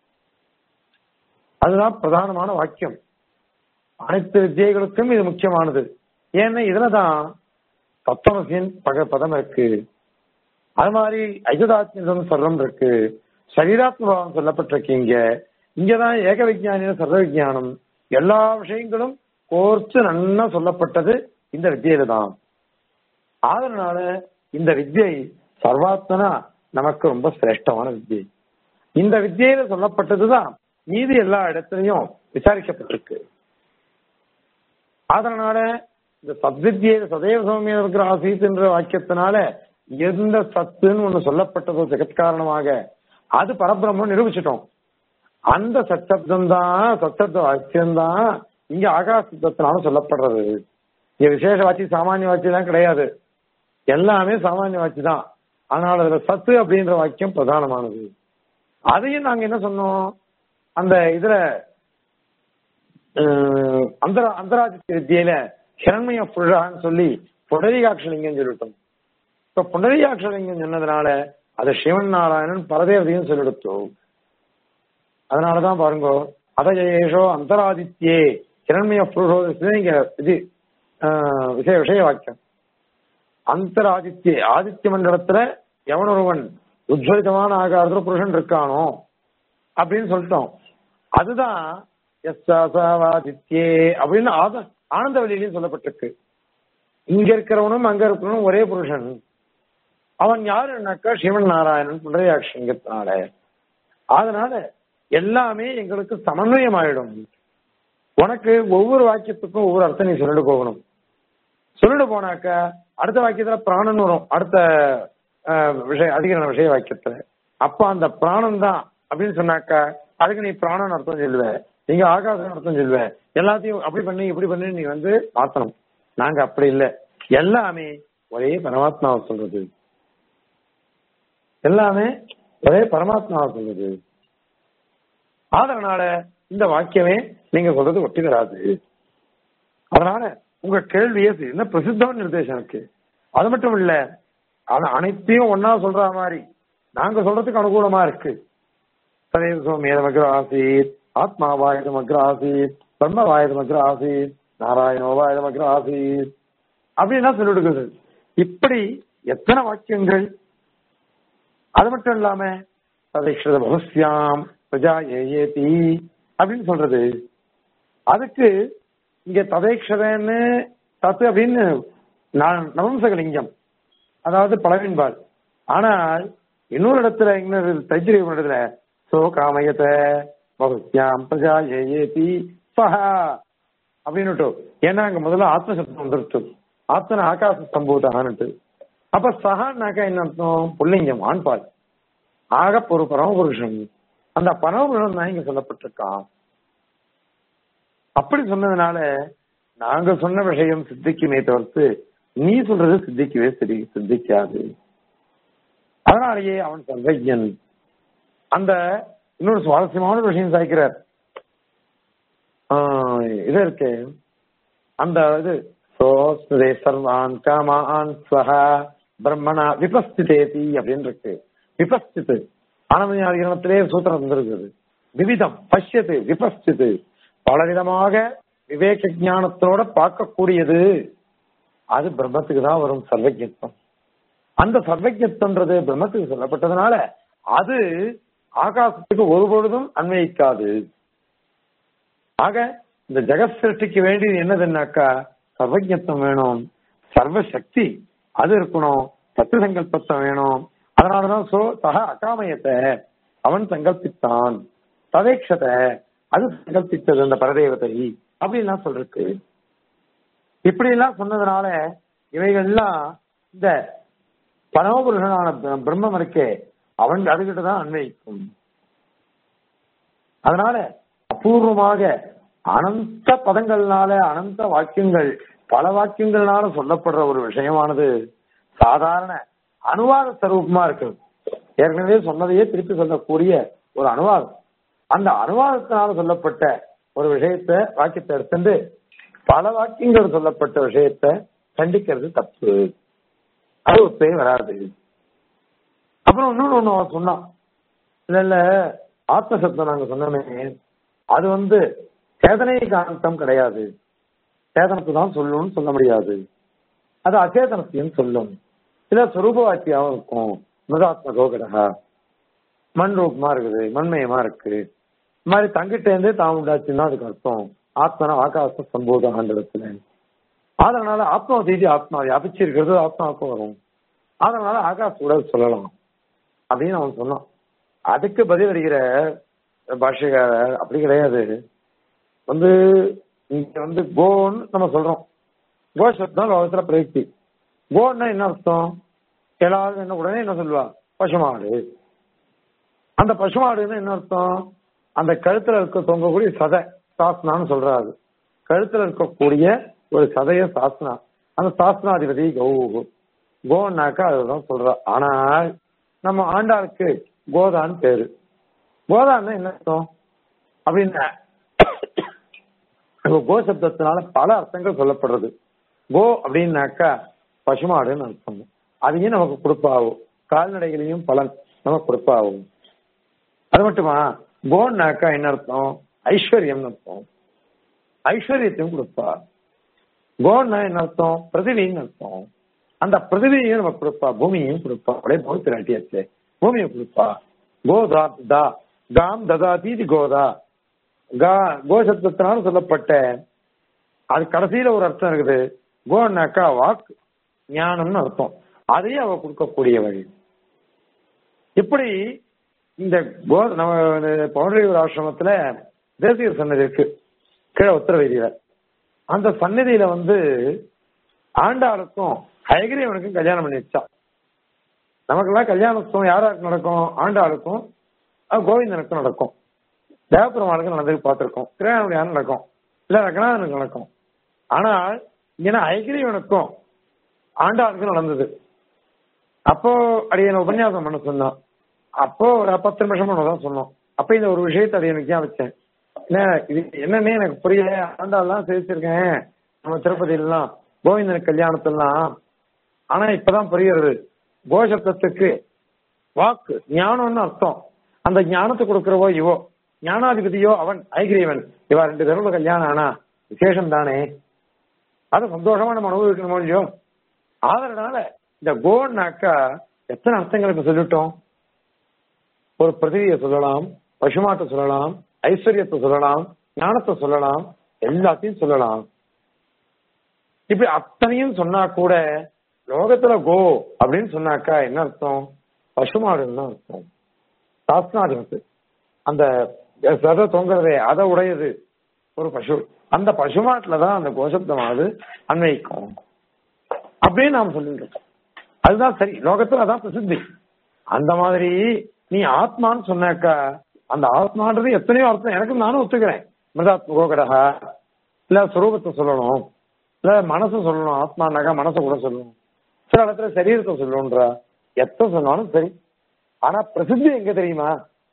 [SPEAKER 1] அதுதான் பிரதானமான வாக்கியம் அனைத்து வித்தியைகளுக்கும் இது முக்கியமானது ஏன்னா இதுலதான் தத்துவமசின் பக பதம் இருக்கு அது மாதிரி ஐததாத்மியம் சர்வம் இருக்கு சரீராத்மபாவம் சொல்லப்பட்டிருக்கு இங்க இங்கதான் ஏக விஜயானின சர்வ விஜயானம் எல்லா விஷயங்களும் கோர்த்து நன்னா சொல்லப்பட்டது இந்த வித்தியில தான் அதனால இந்த வித்தியை சர்வாத்மனா நமக்கு ரொம்ப சிரேஷ்டமான வித்தியை இந்த வித்தியில சொல்லப்பட்டதுதான் மீதி எல்லா இடத்துலயும் விசாரிக்கப்பட்டிருக்கு அதனால இந்த சத்வித்தியை சதேவ சௌமியம் இருக்கிற ஆசீத் என்ற வாக்கியத்தினால எந்த சத்துன்னு ஒண்ணு சொல்லப்பட்டதோ ஜெகத்காரணமாக அது பரபிரம்மம் நிரூபிச்சிட்டோம் அந்த சச்சப்தம் தான் சச்சப்த வாக்கியம் தான் இங்க ஆகாசத்தினால சொல்லப்படுறது இங்க விசேஷ வாட்சி சாமானிய வாட்சி தான் கிடையாது எல்லாமே சாமானிய வாட்சி தான் ஆனால் அதுல சத்து அப்படின்ற வாக்கியம் பிரதானமானது அதையும் நாங்க என்ன சொன்னோம் அந்த இதுல அந்த அந்தராஜித்த வித்தியில ஹிரண்மய புருஷான்னு சொல்லி புடரிகாட்சலிங்கம் சொல்லிட்டோம் இப்ப புண்டரீகாட்சலிங்கம் சொன்னதுனால அதை சிவன் நாராயணன் பரதேவதையும் சொல்லிடுத்தோம் அதனாலதான் பாருங்க அதஜேஷோ அந்தராதித்யே ஹிரண்மய புருஷோ இங்க இது விஷய விஷய வாக்கியம் அந்தராதித்யே ஆதித்ய மண்டலத்துல எவன் ஒருவன் உஜ்வலிதமான ஆகாரத்துல புருஷன் இருக்கானோ அப்படின்னு சொல்லிட்டோம் அதுதான் எஸ்ஆதித்யே அப்படின்னு ஆத ஆனந்த வழியிலையும் சொல்லப்பட்டிருக்கு இங்க இருக்கிறவனும் அங்க இருக்கிறவனும் ஒரே புருஷன் அவன் யாருன்னாக்கா சிவன் நாராயணன் புண்டரீகாட்சிங்கத்தினால அதனால எல்லாமே எங்களுக்கு சமன்வயம் ஆயிடும் உனக்கு ஒவ்வொரு வாக்கியத்துக்கும் ஒவ்வொரு அர்த்தம் நீ சொல்லிட்டு போகணும் சொல்லிட்டு போனாக்க அடுத்த வாக்கியத்துல பிராணன் வரும் அடுத்த விஷய அதிகரண விஷய வாக்கியத்துல அப்ப அந்த பிராணம் தான் அப்படின்னு சொன்னாக்கா அதுக்கு நீ பிராணன் அர்த்தம் சொல்லுவ நீங்க ஆகாசம் அர்த்தம் சொல்லுவ எல்லாத்தையும் அப்படி பண்ணி இப்படி பண்ணி நீ வந்து மாத்தணும் நாங்க அப்படி இல்லை எல்லாமே ஒரே பரமாத்மாவை சொல்றது எல்லாமே ஒரே பரமாத்மாவை சொல்றது அதனால இந்த வாக்கியமே நீங்க சொல்றது ஒட்டி வராது அதனால உங்க கேள்வியே என்ன பிரசித்தமான நிர்தேசம் இருக்கு அது மட்டும் இல்ல ஆனா அனைத்தையும் ஒன்னா சொல்ற மாதிரி நாங்க சொல்றதுக்கு அனுகூலமா இருக்கு சதேவ சோமேதமக்ர ஆசீத் ஆத்மாவாயுதமக்ர ஆசீத் பிரம்மவாயுதமக்ர ஆசீத் நாராயணோவாயுதமக்ர ஆசீத் அப்படின்னா சொல்லிடுகிறது இப்படி எத்தனை வாக்கியங்கள் அது மட்டும் இல்லாம ததைக்ஷத பகஸ்யாம் பிரஜா ஏஏதி அப்படின்னு சொல்றது அதுக்கு இங்க ததைக்ஷதன்னு தத்து அப்படின்னு நவம்சகலிங்கம் அதாவது பழவின்பால் ஆனால் இன்னொரு இடத்துல இன்னொரு தைத்திரிய இடத்துல சோ காமயத பகுத்யாம் பிரஜா ஏஏதி சஹா அப்படின்னு ஏன்னா அங்க முதல்ல ஆத்மசப்தம் வந்துருச்சு ஆத்மன ஆகாச சம்பூதான்ட்டு அப்ப சஹான்னாக்கா என்ன அர்த்தம் புல்லிங்கம் ஆண்பால் ஆக ஒரு பரமபுருஷன் அந்த பரமபுருஷன் தான் இங்க சொல்லப்பட்டிருக்கான் அப்படி சொன்னதுனால நாங்க சொன்ன விஷயம் சித்திக்குமே தவிர்த்து நீ சொல்றது சித்திக்கவே சரி சித்திக்காது அதனாலேயே அவன் சர்வஜன் அந்த இன்னொரு சுவாரஸ்யமான ஒரு விஷயம் சாய்க்கிறார் இது இருக்கு அந்த இது சோஸ்தே சர்வான் காமான் ஸ்வஹ பிரம்மணா விபஸ்திதேதி அப்படின்னு இருக்கு விபஸ்தித்து ஆனந்தத்திலே சூத்திரம் வந்திருக்குது விவிதம் பஷ்யத்து விபஸ்தித்து பலவிதமாக விவேக ஞானத்தோட பார்க்கக்கூடியது அது பிரம்மத்துக்கு தான் வரும் சர்வஜத்துவம் அந்த சர்வஜத்துவன்றது பிரம்மத்துக்கு சொல்லப்பட்டதுனால அது ஆகாசத்துக்கு ஒருபொழுதும் அன்வயிக்காது ஆக இந்த ஜெகத் சிருஷ்டிக்கு வேண்டியது என்னதுன்னாக்கா சர்வஜத்துவம் வேணும் சர்வ சக்தி அது இருக்கணும் தத்து சங்கல்பத்தம் வேணும் அதனாலதான் சோ சக அகாமயத்தை அவன் சங்கல்பித்தான் தவேக்ஷத்தை அது சங்கல்பித்தது அந்த பரதேவதை அப்படின்லாம் சொல்றதுக்கு இப்படி எல்லாம் சொன்னதுனால இவைகள்லாம் இந்த பரமபுருஷனான பிர- பிரம்மம் இருக்கே அவன் அதுகிட்ட தான் அன்வயிக்கும் அதனால அபூர்வமாக அனந்த பதங்கள்னால அனந்த வாக்கியங்கள் பல வாக்கியங்கள்னால சொல்லப்படுற ஒரு விஷயமானது சாதாரண அனுவாத ஸ்வரூபமா இருக்கு ஏற்கனவே சொன்னதையே திருப்பி சொல்லக்கூடிய ஒரு அனுவாதம் அந்த அனுவாதத்தினால சொல்லப்பட்ட ஒரு விஷயத்தை வாக்கியத்தை எடுத்துட்டு பல வாக்கியங்கள் சொல்லப்பட்ட விஷயத்தை கண்டிக்கிறது தப்பு அது ஒத்தே வராது அப்புறம் இன்னொன்னு ஒண்ணு அவன் சொன்னான் இல்ல இல்ல ஆத்ம சப்தம் நாங்க சொன்னோமே அது வந்து சேதனை காந்தம் கிடையாது சேதனத்தை தான் சொல்லும்னு சொல்ல முடியாது அது அச்சேதனத்தையும் சொல்லும் இல்ல சொரூப வாக்கியாவும் இருக்கும் மிருதாத்ம கோகடகா மண் ரூபமா இருக்குது மண்மயமா இருக்கு இந்த மாதிரி தங்கிட்ட இருந்தே தான் உண்டாச்சுன்னா அதுக்கு அர்த்தம் ஆத்மனா ஆகாச சம்போதகன்றதுல அதனால ஆத்மா தீதி ஆத்மா வியாபிச்சிருக்கிறது ஆத்மாவுக்கும் வரும் அதனால ஆகாசோட சொல்லலாம் அப்படின்னு அவன் சொன்னான் அதுக்கு பதில் அடிக்கிற பாஷைக்காரர் அப்படி கிடையாது வந்து இங்க வந்து கோன்னு நம்ம சொல்றோம் கோ சப்தம் லோகத்துல பிரயுக்தி கோன்னா என்ன அர்த்தம் எல்லாரும் என்ன உடனே என்ன சொல்லுவா பசுமாடு அந்த பசுமாடுன்னு என்ன அர்த்தம் அந்த கழுத்துல இருக்க தொங்கக்கூடிய சதை சாஸ்னான்னு சொல்றாரு கழுத்துல இருக்கக்கூடிய ஒரு சதைய சாஸ்னா அந்த சாஸ்னாதிபதி கௌ கோன்னாக்கா அதுதான் சொல்றா ஆனால் நம்ம ஆண்டாளுக்கு கோதான்னு பேரு கோதான்னா என்ன அர்த்தம் அப்படின்னா அங்க கோ சப்தத்தினால பல அர்த்தங்கள் சொல்லப்படுறது கோ அப்படின்னாக்கா பசுமாடுன்னு அர்த்தம் அதையும் நமக்கு கொடுப்பாகும் கால்நடைகளையும் பலன் நமக்கு கொடுப்பாகும் அது மட்டுமா கோன்னாக்கா என்ன அர்த்தம் ஐஸ்வர்யம்னு அர்த்தம் ஐஸ்வர்யத்தையும் கொடுப்பா கோன்னா என்ன அர்த்தம் பிரதிவின்னு அர்த்தம் அந்த பிரதிவியையும் நமக்கு கொடுப்பா பூமியையும் கொடுப்பா அப்படியே போய் திராட்டியாச்சு பூமியை கொடுப்பா கோதா தா காம் ததா தீதி கோதா கா கோசப்தத்தினால சொல்லப்பட்ட அது கடைசியில ஒரு அர்த்தம் இருக்குது கோன்னாக்கா வாக்கு ஞானம்னு அர்த்தம் அதையும் அவ கொடுக்கக்கூடியவள் இப்படி இந்த கோ நம்ம பவுண்டரியூர் ஆசிரமத்துல தேசியர் சன்னதி இருக்கு கீழே உத்தரவேதியில அந்த சன்னதியில வந்து ஆண்டாளுக்கும் ஹயகிரியவனுக்கும் கல்யாணம் பண்ணி வச்சா நமக்கெல்லாம் கல்யாணத்துவம் யாராருக்கு நடக்கும் ஆண்டாளுக்கும் அஹ் கோவிந்தனுக்கும் நடக்கும் தேவபெருமானுக்கு நடந்தது பார்த்திருக்கோம் திருவாரூர் நடக்கும் இல்ல ரங்கநாதனுக்கு நடக்கும் ஆனால் இங்கன்னா ஐகிரியவனுக்கும் ஆண்டாளுக்கும் நடந்தது அப்போ அடியனை உபன்யாசம் பண்ண சொன்னான் அப்போ ஒரு பத்து நிமிஷம் தான் சொன்னோம் அப்ப இந்த ஒரு விஷயத்தை அது எனக்கு ஏன் வச்சேன் என்ன இது என்னன்னே எனக்கு புரியல ஆண்டாள்லாம் சேவிச்சிருக்கேன் நம்ம திருப்பதியிலாம் கோவிந்தன் கல்யாணத்தெல்லாம் ஆனா இப்பதான் புரியுறது கோசப்தத்துக்கு வாக்கு ஞானம்னு அர்த்தம் அந்த ஞானத்தை கொடுக்கிறவோ இவோ ஞானாதிபதியோ அவன் ஐகிரியவன் இவா ரெண்டு பேரோட கல்யாணம் ஆனா விசேஷம் தானே அது சந்தோஷமா நம்ம அனுபவிக்கணுமோ இல்லையோ அதனால இந்த கோன்னாக்கா எத்தனை அர்த்தங்கள் இப்ப சொல்லிட்டோம் ஒரு பிரதிவியை சொல்லலாம் பசுமாட்டை சொல்லலாம் ஐஸ்வர்யத்தை சொல்லலாம் ஞானத்தை சொல்லலாம் எல்லாத்தையும் சொல்லலாம் இப்படி அத்தனையும் சொன்னா கூட லோகத்துல கோ அப்படின்னு சொன்னாக்கா என்ன அர்த்தம் பசுமாடுன்னு தான் அர்த்தம் சாஸ்திராதிபத்து அந்த சதை தொங்குறதே அதை உடையது ஒரு பசு அந்த பசுமாட்டுல தான் அந்த கோசப்தமானது அன்வயிக்கும் அப்படின்னு நாம் சொல்லிட்டு இருக்கோம் அதுதான் சரி லோகத்துல அதான் பிரசித்தி அந்த மாதிரி நீ ஆத்மான்னு சொன்னாக்கா அந்த ஆத்மான்றது எத்தனையோ அர்த்தம் எனக்கு நானும் ஒத்துக்கிறேன் மிருதாத்மகோகடகா இல்ல சுரூபத்தை சொல்லணும் இல்ல மனசு சொல்லணும் ஆத்மானாக்கா மனசை கூட சொல்லணும் சில இடத்துல சரீரத்தை சொல்லணும்ன்றா எத்த சொன்னாலும் சரி ஆனா பிரசித்தி எங்க தெரியுமா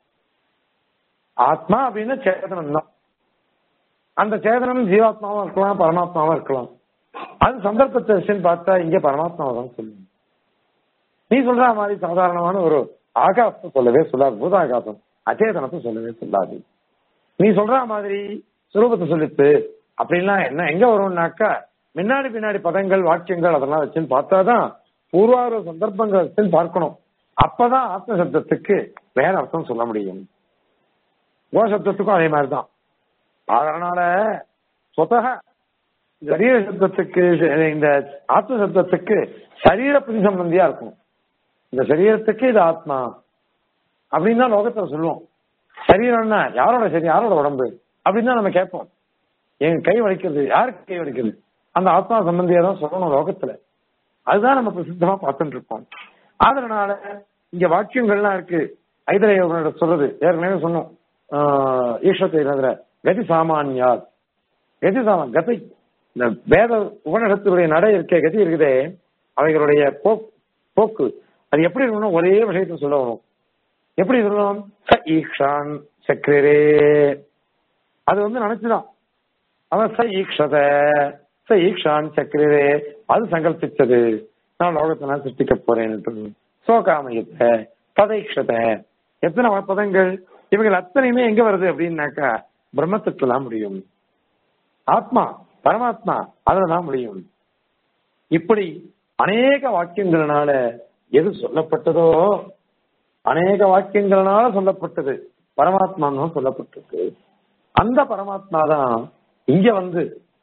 [SPEAKER 1] ஆத்மா அப்படின்னா சேதனம் தான் அந்த சேதனம் ஜீவாத்மாவும் இருக்கலாம் பரமாத்மாவும் இருக்கலாம் அது சந்தர்ப்பத்தை பார்த்தா இங்க பரமாத்மாவை தான் சொல்லணும் நீ சொல்ற மாதிரி சாதாரணமான ஒரு ஆகாசத்தை சொல்லவே சொல்லாது பூதாகாசம் அச்சேதனத்தை சொல்லவே சொல்லாது நீ சொல்ற மாதிரி சுரூபத்தை சொல்லித்து அப்படின்லாம் என்ன எங்க வரும்னாக்கா முன்னாடி பின்னாடி பதங்கள் வாக்கியங்கள் அதெல்லாம் வச்சுன்னு பார்த்தாதான் பூர்வார சந்தர்ப்பங்கள் வச்சுன்னு பார்க்கணும் அப்பதான் ஆத்ம சப்தத்துக்கு வேற அர்த்தம் சொல்ல முடியும் கோ சப்தத்துக்கும் அதே மாதிரிதான் அதனால சொத்தக சரீர சப்தத்துக்கு இந்த ஆத்ம சப்தத்துக்கு சரீர பிரதிசம்பந்தியா இருக்கும் இந்த சரீரத்துக்கு இது ஆத்மா அப்படின்னு தான் லோகத்துல சொல்லுவோம் சரீரம்னா யாரோட சரி யாரோட உடம்பு அப்படின்னு தான் நம்ம கேட்போம் என் கை வலிக்கிறது யாருக்கு கை வலிக்கிறது அந்த ஆத்மா சம்பந்தியா தான் சொல்லணும் லோகத்துல அதுதான் நம்ம பிரசித்தமா பார்த்துட்டு இருக்கோம் அதனால இங்க வாக்கியங்கள்லாம் இருக்கு ஐதரையோட சொல்றது ஏற்கனவே சொன்னோம் ஈஸ்வரத்தை கதி சாமானியா கதி சாமான் கதை இந்த வேத உபநிடத்தினுடைய நடை இருக்க கதி இருக்குதே அவைகளுடைய போக்கு போக்கு அது எப்படி இருக்கணும் ஒரே விஷயத்த சொல்லணும் எப்படி சொல்லணும் ச ஈக்ஷான் சக்கரே அது வந்து நினைச்சுதான் அவன் ச ஈக்ஷத ச ஈக்ஷான் சக்கரே அது சங்கல்பிச்சது நான் லோகத்தை நான் சிருஷ்டிக்க போறேன் சோகாமயத்தை பதைக்ஷத எத்தனை பதங்கள் இவங்க அத்தனையுமே எங்க வருது அப்படின்னாக்கா பிரம்மத்துக்குலாம் முடியும் ஆத்மா பரமாத்மா அதுலதான் முடியும் இப்படி அநேக வாக்கியங்களால எது சொல்லப்பட்டதோ அநேக வாக்கியங்களால சொல்லப்பட்டது பரமாத்மா சொல்லப்பட்டிருக்கு அந்த பரமாத்மா தான் இங்க வந்து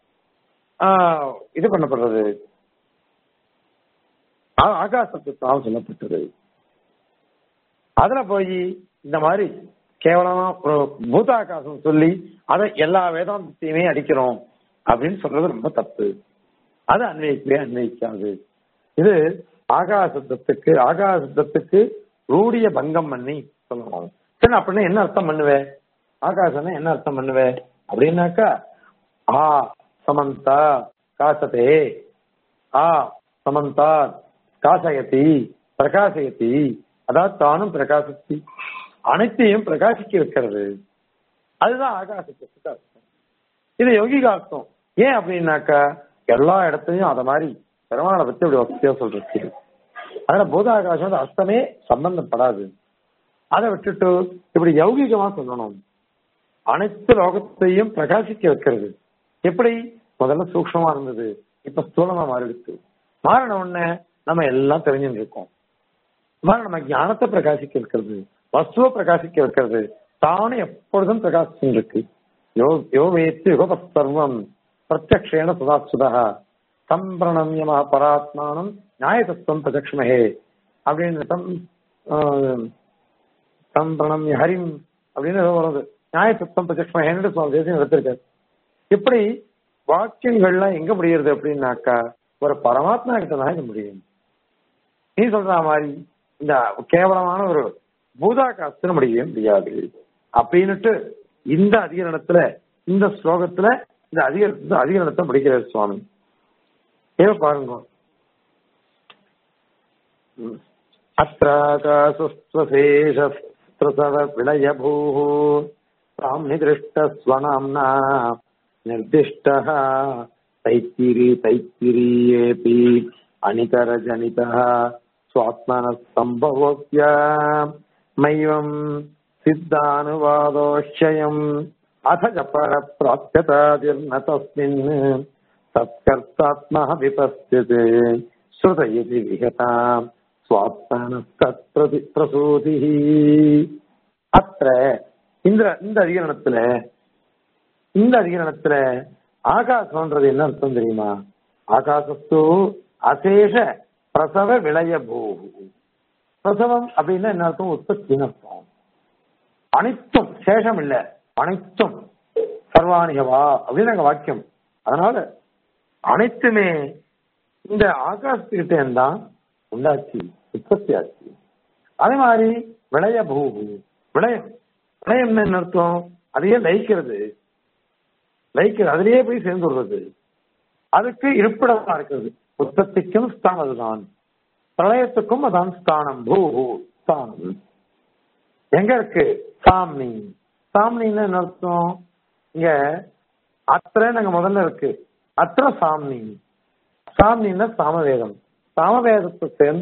[SPEAKER 1] இது பண்ணப்படுறது ஆகாசத்துக்காக சொல்லப்பட்டது அதுல போய் இந்த மாதிரி கேவலமா ஒரு பூதாகாசம் சொல்லி அதை எல்லா வேதாந்தத்தையுமே அடிக்கிறோம் அப்படின்னு சொல்றது ரொம்ப தப்பு அது அன்வயிக்கவே அன்வயிக்காது இது ஆகாசத்துக்கு ஆகாசத்துக்கு ரூடிய பங்கம் பண்ணி சொல்லணும் சரி அப்படின்னா என்ன அர்த்தம் பண்ணுவேன் ஆகாசம்னா என்ன அர்த்தம் பண்ணுவேன் அப்படின்னாக்கா ஆ சமந்தா காசதே ஆ சமந்தா காசயதி பிரகாசயதி அதாவது தானும் பிரகாசித்தி அனைத்தையும் பிரகாசிக்க வைக்கிறது அதுதான் ஆகாசத்துக்கு அர்த்தம் இது யோகிக அர்த்தம் ஏன் அப்படின்னாக்கா எல்லா இடத்துலயும் அத மாதிரி பெருமாளை பத்தி இப்படி வசதியா சொல்றது அதனால பூதாகாசம் அர்த்தமே சம்பந்தப்படாது அதை விட்டுட்டு இப்படி யௌகிகமா சொல்லணும் அனைத்து லோகத்தையும் பிரகாசிக்க வைக்கிறது எப்படி முதல்ல சூக்ஷமா இருந்தது இப்ப ஸ்தூலமா மாறிடுச்சு மாறின உடனே நம்ம எல்லாம் தெரிஞ்சுட்டு இருக்கோம் நம்ம ஞானத்தை பிரகாசிக்க வைக்கிறது வஸ்துவை பிரகாசிக்க வைக்கிறது தானும் எப்பொழுதும் பிரகாசிச்சுட்டு இருக்கு யோ யோ வேத்து யுகபஸ்தர்வம் பிரத்யக்ஷேன சுதாசுதா சம்பிரணமியமா பராத்மானம் நியாயதத்துவம் பிரதட்சிமஹே அப்படின்னு தம் சம்பிரணமிய ஹரிம் அப்படின்னு ஏதோ வருது நியாயதத்துவம் பிரதட்சிமஹேன்னு சுவாமி தேசியம் எடுத்திருக்காரு இப்படி வாக்கியங்கள்லாம் எங்க முடியுது அப்படின்னாக்கா ஒரு பரமாத்மா கிட்ட தான் இது முடியும் நீ சொல்ற மாதிரி இந்த கேவலமான ஒரு பூதாகாசத்தின முடியவே முடியாது அப்படின்னுட்டு இந்த அதிகரணத்துல இந்த ஸ்லோகத்துல இந்த அதிக அதிகரணத்தை முடிக்கிறார் சுவாமி ஏ பாருங்க அत्राकाशस्वशेषस्त्रसव विलयभूः ताम् निदृष्टस्वनाम्ना निर्दिष्टः तैत्तिरी तैत्तिरीयेऽपि अनितरजनितः स्वात्मनः सम्भवोऽप्य मैवम् सिद्धानुवादोश्चयम् अथ च परप्राप्यतादिर्न तस्मिन् तत्कर्तात्मः विपश्यते श्रुत इति विहताम् சுவாத்மனஸ்தி பிரசூதிஹி அத்த இந்த இந்த அதிகரணத்துல இந்த அதிகரணத்துல ஆகாசம்ன்றது என்ன அர்த்தம் தெரியுமா ஆகாசத்து அசேஷ பிரசவ விளைய பூ பிரசவம் அப்படின்னா என்ன அர்த்தம் உற்பத்தின்னு அர்த்தம் அனைத்தும் சேஷம் இல்ல அனைத்தும் சர்வாணிகவா அப்படின்னு அங்க வாக்கியம் அதனால அனைத்துமே இந்த ஆகாசத்துக்கிட்ட தான் உண்டாச்சு உற்பத்தி ஆச்சு அதே மாதிரி விளைய பூ விளையம் விளையம் என்ன அர்த்தம் அதையே லயிக்கிறது லயிக்கிறது அதிலேயே போய் சேர்ந்து விடுறது அதுக்கு இருப்பிடமா இருக்கிறது உற்பத்திக்கும் ஸ்தானம் அதுதான் பிரளயத்துக்கும் அதான் ஸ்தானம் பூ ஸ்தானம் எங்க இருக்கு சாம்னி சாம்னின்னு என்ன அர்த்தம் இங்க அத்திர நாங்க முதல்ல இருக்கு அத்திர சாம்னி சாம்னின்னா சாமவேதம் சாமவேதத்தை சேர்ந்த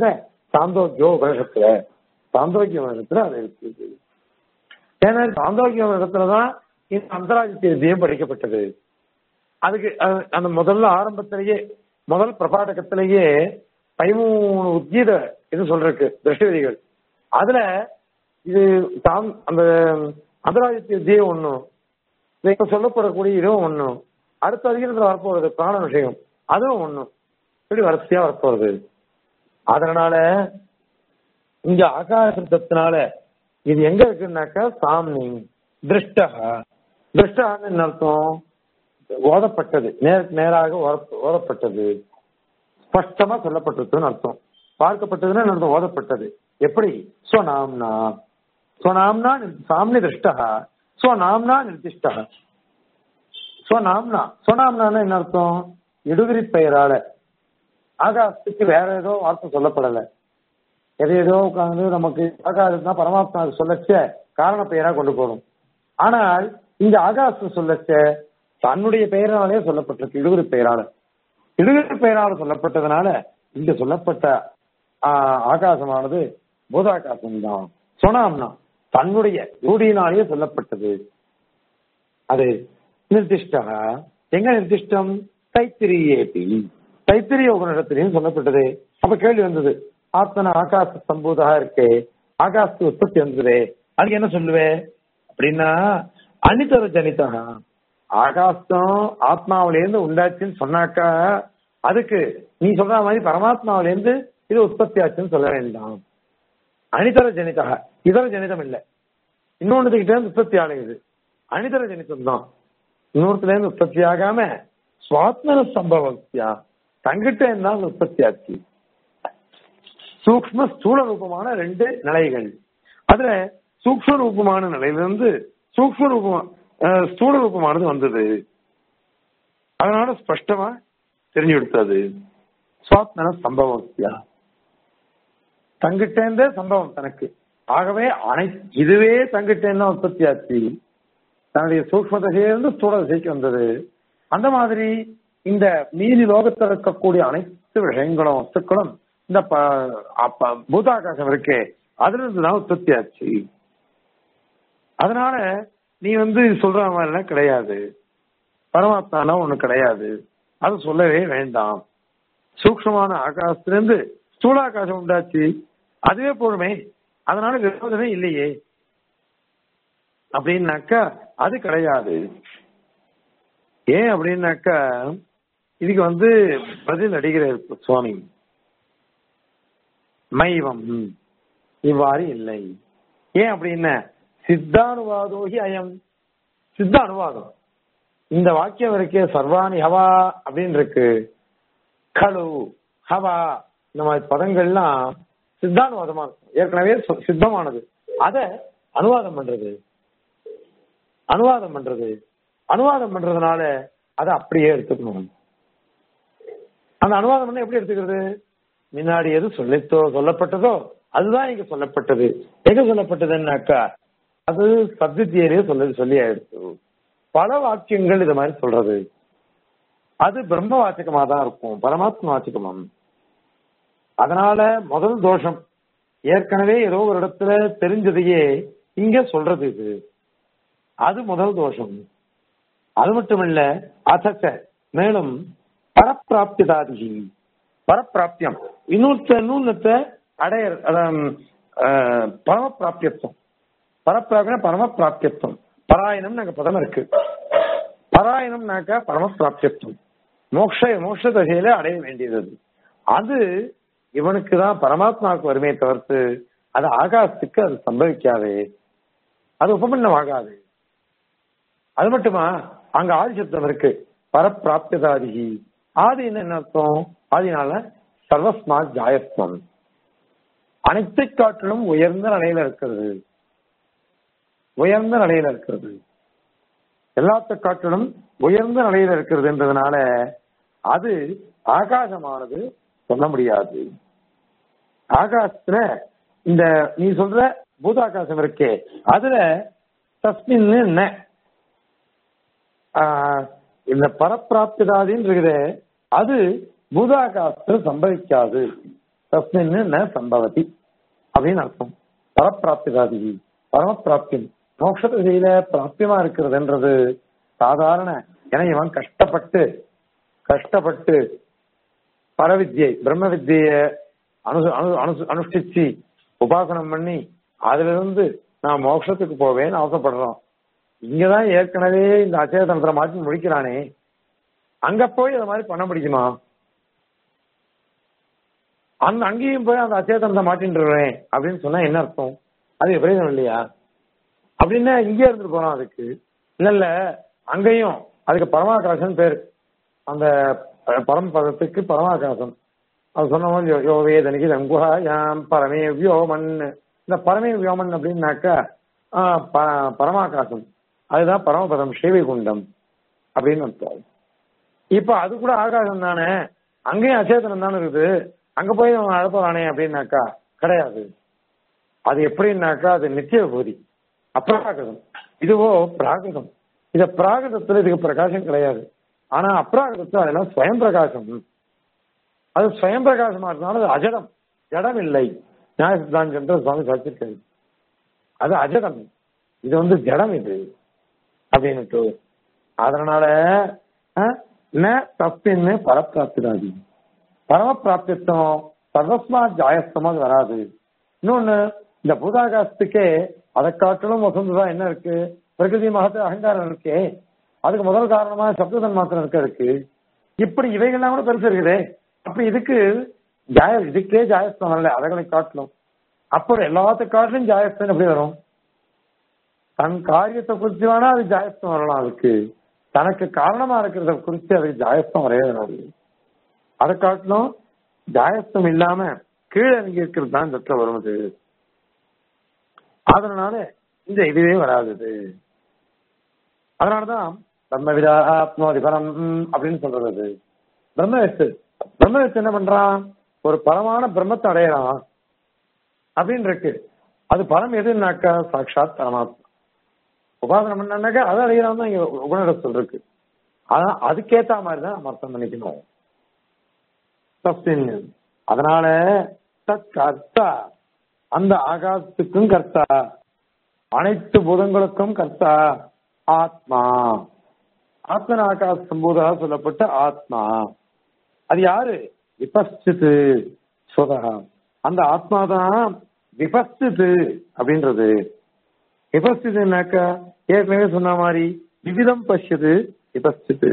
[SPEAKER 1] சாந்தோக்கியோ உபனிஷத்துல சாந்தோக்கிய உபனிஷத்துல அது இருக்குது ஏன்னா சாந்தோக்கிய உபனிஷத்துலதான் இந்த அந்தராஜ்ய வித்தியம் படிக்கப்பட்டது அதுக்கு அஹ், அந்த முதல்ல ஆரம்பத்திலேயே முதல் பிரபாடகத்திலேயே பதிமூணு உத்கீத இது சொல்றதுக்கு திருஷ்டிவிதிகள் அதுல இது தாம் அந்த அந்தராஜ்ய வித்தியம் ஒண்ணும் இப்ப சொல்லப்படக்கூடிய இதுவும் ஒண்ணும் அடுத்த அதிகாரத்துல வரப்போறது பிராண விஷயம் அதுவும் ஒண்ணும் இப்படி வரிசையா வரப்போறது அதனால இங்க ஆகாசத்தினால இது எங்க இருக்குன்னாக்கா சாமி திருஷ்டா திருஷ்டான்னு என்ன அர்த்தம் ஓதப்பட்டது நேருக்கு நேராக ஓத- ஓதப்பட்டது ஸ்பஷ்டமா சொல்லப்பட்டதுன்னு அர்த்தம் பார்க்கப்பட்டதுன்னு என்ன அர்த்தம் ஓதப்பட்டது எப்படி ஸ்வநாம்னா ஸ்வநாம்னா நிர்- சாம்னி திருஷ்டா ஸ்வநாம்னா நிர்திஷ்டா ஸ்வநாம்னா ஸ்வநாம்னா என்ன அர்த்தம் இடுவிரி பெயரால ஆகாசத்துக்கு வேற ஏதோ வார்த்தை சொல்லப்படல எது ஏதோ உட்கார்ந்து நமக்கு ஆகாசம்னா பரமாத்மா சொல்லச்ச காரண பெயரா கொண்டு போறோம் ஆனால் இந்த ஆகாசம் சொல்லச்ச தன்னுடைய பெயராலே சொல்லப்பட்டிருக்கு இடுகுறி பெயரால இடுகுறி பெயரால சொல்லப்பட்டதுனால இங்க சொல்லப்பட்ட ஆஹ், ஆகாசமானது பூதாகாசம் தான் சொனாம்னா தன்னுடைய ரூடியினாலேயே சொல்லப்பட்டது அது நிர்திஷ்டா எங்க நிர்திஷ்டம் தைத்திரியேபி தைத்திரிய உபநிடத்திலையும் சொல்லப்பட்டது அப்ப கேள்வி வந்தது ஆத்மன ஆகாச சம்பூதா இருக்கே ஆகாசத்து உற்பத்தி வந்தது அதுக்கு என்ன சொல்லுவே அப்படின்னா அனிதர ஜனிதா ஆகாசம் ஆத்மாவிலேருந்து உண்டாச்சுன்னு சொன்னாக்கா அதுக்கு நீ சொல்ற மாதிரி பரமாத்மாவிலேருந்து இது உற்பத்தி ஆச்சுன்னு சொல்ல வேண்டாம் அனிதர ஜனிதா இதர ஜனிதம் இல்லை இன்னொன்னுகிட்ட இருந்து உற்பத்தி ஆகுது அனிதர ஜனிதம் தான் இன்னொருத்துல இருந்து உற்பத்தி ஆகாம சுவாத்மன சம்பவத்தியா தங்கிட்ட இருந்தால் உற்பத்தி ஆச்சு சூக்ம ஸ்தூல ரூபமான ரெண்டு நிலைகள் அதுல சூக்ம ரூபமான நிலையிலிருந்து சூக்ம ரூபம் அஹ், ஸ்தூல ரூபமானது வந்தது அதனால ஸ்பஷ்டமா தெரிஞ்சு கொடுத்தது சுவாத்மன சம்பவத்தியா தங்கிட்டேந்தே சம்பவம் தனக்கு ஆகவே அனை இதுவே தங்கிட்டேன் உற்பத்தி ஆச்சு தன்னுடைய சூக்ம தசையிலிருந்து ஸ்தூல தசைக்கு வந்தது அந்த மாதிரி இந்த மீதி லோகத்தில் இருக்கக்கூடிய அனைத்து விஷயங்களும் வஸ்துக்களும் இந்த ப- அப்ப பூதாகாசம் இருக்கே அதுல இருந்து தான் உற்பத்தி ஆச்சு அதனால நீ வந்து சொல்ற மாதிரிலாம் கிடையாது பரமாத்மானா ஒண்ணு கிடையாது அது சொல்லவே வேண்டாம் சூக்ஷ்மமான ஆகாசத்திலிருந்து ஸ்தூலாகாசம் உண்டாச்சு அதுவே போதுமே அதனால விரோதமே இல்லையே அப்படின்னாக்கா அது கிடையாது ஏன் அப்படின்னாக்கா இதுக்கு வந்து பதில் அடிக்கிறார் சுவாமி மைவம் இவ்வாறு இல்லை ஏன் அப்படின்னா சித்தானுவாதோகி அயம் சித்த அனுவாதம் இந்த வாக்கியம் இருக்கே சர்வாணி ஹவா அப்படின்னு இருக்கு கழு ஹவா இந்த மாதிரி பதங்கள்லாம் சித்தானுவாதமா இருக்கும் ஏற்கனவே சொ- சித்தமானது அத அனுவாதம் பண்றது அனுவாதம் பண்றது அனுவாதம் பண்றதுனால அதை அப்படியே எடுத்துக்கணும் அந்த அனுவாதம் பண்ண எப்படி எடுத்துக்கிறது முன்னாடி எது சொல்லித்தோ சொல்லப்பட்டதோ அதுதான் இங்க சொல்லப்பட்டது எங்க சொல்லப்பட்டதுன்னாக்கா அது சப்ஜெக்டியரே சொல்ல சொல்லி ஆயிடுச்சு பல வாக்கியங்கள் இது மாதிரி சொல்றது அது பிரம்ம வாச்சகமா தான் இருக்கும் பரமாத்ம வாச்சகமாம் அதனால முதல் தோஷம் ஏற்கனவே ஏதோ ஒரு இடத்துல தெரிஞ்சதையே இங்க சொல்றது இது அது முதல் தோஷம் அது மட்டும் இல்ல அசச்ச மேலும் பரப்பிராப்திதாதி பரப்பிராப்தியம் இன்னொருத்த இன்னொன்னத்தை அடையர் அதான் அஹ், பரமப்பிராப்தியத்துவம் பரப்பிராப்தியம் பரமப்பிராப்தியத்துவம் பராயணம் நாங்க பதம் இருக்கு பராயணம்னாக்கா பரமப்பிராப்தியத்துவம் மோக்ஷ மோட்ச தகையில அடைய வேண்டியது அது. அது இவனுக்கு தான் பரமாத்மாவுக்கு வருமே தவிர்த்து அது ஆகாசத்துக்கு அது சம்பவிக்காது அது உபமன்னம் ஆகாது அது மட்டுமா அங்க ஆதி சப்தம் இருக்கு பரப்பிராப்திதாதிகி ஆதி என்ன அர்த்தம் ஆதினால சர்வஸ்மா ஜாயத்வம் அனைத்து காட்டிலும் உயர்ந்த நிலையில இருக்கிறது உயர்ந்த நிலையில இருக்கிறது எல்லாத்த காட்டிலும் உயர்ந்த நிலையில இருக்கிறதுன்றதுனால அது ஆகாசமானது சொல்ல முடியாது ஆகாசத்துல இந்த நீ சொல்ற பூதாகாசம் இருக்கே அதுல தஸ்மின் என்ன ஆஹ், இந்த பரப்பிராப்திதாதின்னு இருக்குது அது பூதாகாசத்துல சம்பவிக்காது தஸ்மின் ந சம்பவதி அப்படின்னு அர்த்தம் பரப்பிராப்திகாதி பரமப்பிராப்தி மோட்ச திசையில பிராப்தியமா இருக்கிறதுன்றது சாதாரண ஏன்னா இவன் கஷ்டப்பட்டு கஷ்டப்பட்டு பரவித்யை பிரம்ம வித்திய அனு அனு அனு அனுஷ்டிச்சு உபாசனம் பண்ணி அதுல இருந்து நான் மோட்சத்துக்கு போவேன்னு ஆசைப்படுறோம் இங்கதான் ஏற்கனவே இந்த அச்சேதனத்தை மாற்றி முடிக்கிறானே அங்க போய் அது மாதிரி பண்ண முடியுமா அந்த அங்கேயும் போய் அந்த அச்சேதனத்தை மாட்டின்றேன் அப்படின்னு சொன்னா என்ன அர்த்தம் அது விபரீதம் இல்லையா அப்படின்னா இங்கே இருந்துட்டு போறோம் அதுக்கு இல்ல இல்ல அங்கேயும் அதுக்கு பரமாகாசன் பேரு அந்த பரமபதத்துக்கு பரமாகாசம் அது சொன்ன மாதிரி யோ வேதனிக்கு ரங்குஹா யாம் பரமே வியோமன் இந்த பரமே வியோமன் அப்படின்னாக்கா ஆஹ் ப- பரமாகாசம் அதுதான் பரமபதம் ஸ்ரீவைகுண்டம் அப்படின்னு அர்த்தம் இப்ப அது கூட ஆகாசம் தானே அங்கேயும் அச்சேதனம் தானே இருக்குது அங்க போய் அவன் அழப்பறானே அப்படின்னாக்கா கிடையாது அது எப்படின்னாக்கா அது நித்திய விபூதி அப்ராகிருதம் இதுவோ பிராகிருதம் இத பிராகிருதத்துல இதுக்கு பிரகாசம் கிடையாது ஆனா அப்ராகிருதத்துல அதெல்லாம் ஸ்வயம் பிரகாசம் அது ஸ்வயம் பிரகாசமா இருந்தாலும் அது அஜடம் ஜடம் இல்லை நியாய சித்தாந்தன்ற சுவாமி சாச்சிருக்காரு அது அஜடம் இது வந்து ஜடம் இது அப்படின்னுட்டு அதனால அஹ், ந தப்பின்னு பரப்பிராப்திராதி பரமப்பிராப்தித்தம் சர்வஸ்மா ஜாயஸ்தமா அது வராது இன்னொன்னு இந்த பூதாகாசத்துக்கே அதை காட்டிலும் வசந்ததா என்ன இருக்கு பிரகிருதி மகத்து அகங்காரம் இருக்கே அதுக்கு முதல் காரணமா சப்ததன் மாத்திரம் இருக்க இருக்கு இப்படி இவைகள்லாம் கூட பெருசு இருக்குதே அப்ப இதுக்கு ஜாய இதுக்கே ஜாயஸ்தம் வரல அதைகளை காட்டிலும் அப்புறம் எல்லாத்துக்கு காட்டிலும் ஜாயஸ்தம் எப்படி வரும் தன் காரியத்தை குறித்து வேணா அது ஜாயஸ்தம் வரலாம் அதுக்கு தனக்கு காரணமா இருக்கிறத குறித்து அதுக்கு ஜாயஸ்தம் வரவே வராது அதை காட்டிலும் ஜாயஸ்தம் இல்லாம கீழே இறங்கி இருக்கிறது தான் இந்த இடத்துல வரும் அது அதனால இந்த இதுவே வராது இது. அதனாலதான் பிரம்மவிதா ஆத்மோதிபரம் அப்படின்னு சொல்றது அது. பிரம்மவித்து பிரம்மவித்து என்ன பண்றான் ஒரு பரமான பிரம்மத்தை அடையறான் அப்படின்னு இருக்கு அது பரம் எதுனாக்கா சாட்சாத் பரமாத்மா உபாசனம் பண்ணாக்கா அதை அடையிறான் தான் இங்க உபநிடத்தில் இருக்கு ஆனா அதுக்கேத்த மாதிரி தான் நம்ம அர்த்தம் பண்ணிக்கணும் தஸ்மின் அதனால தத் கர்த்தா அந்த ஆகாசத்துக்கும் கர்த்தா அனைத்து பூதங்களுக்கும் கர்த்தா ஆத்மா ஆத்மன் ஆகாச சம்பூதா சொல்லப்பட்ட ஆத்மா அது யாரு விபஸ்தித்து சுதா அந்த ஆத்மா தான் விபஸ்தித்து அப்படின்றது விபஸ்தித்துனாக்கா ஏற்கனவே சொன்ன மாதிரி விவிதம் பசியது விபஸ்தித்து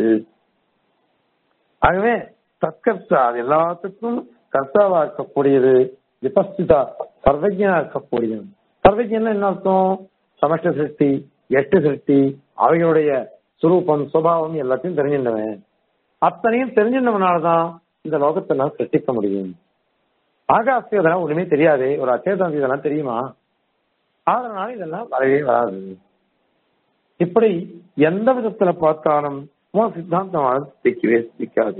[SPEAKER 1] ஆகவே தற்கர்த்தா அது எல்லாத்துக்கும் கர்த்தாவா இருக்கக்கூடியது விபஸ்திதா சர்வஜனா இருக்கக்கூடியது சர்வஜன் என்ன அர்த்தம் சமஷ்ட சிருஷ்டி எட்டு சிருஷ்டி அவைகளுடைய சுரூபம் சுபாவம் எல்லாத்தையும் தெரிஞ்சிருந்தவன் அத்தனையும் தெரிஞ்சிருந்தவனாலதான் இந்த லோகத்தை நான் சிருஷ்டிக்க முடியும் ஆகாசத்துக்கு அதெல்லாம் ஒண்ணுமே தெரியாது ஒரு அச்சேதனுக்கு இதெல்லாம் தெரியுமா அதனால இதெல்லாம் வரவே வராது இப்படி எந்த விதத்துல பார்த்தாலும் உன் சித்தாந்தம் சிக்கவே சிக்காது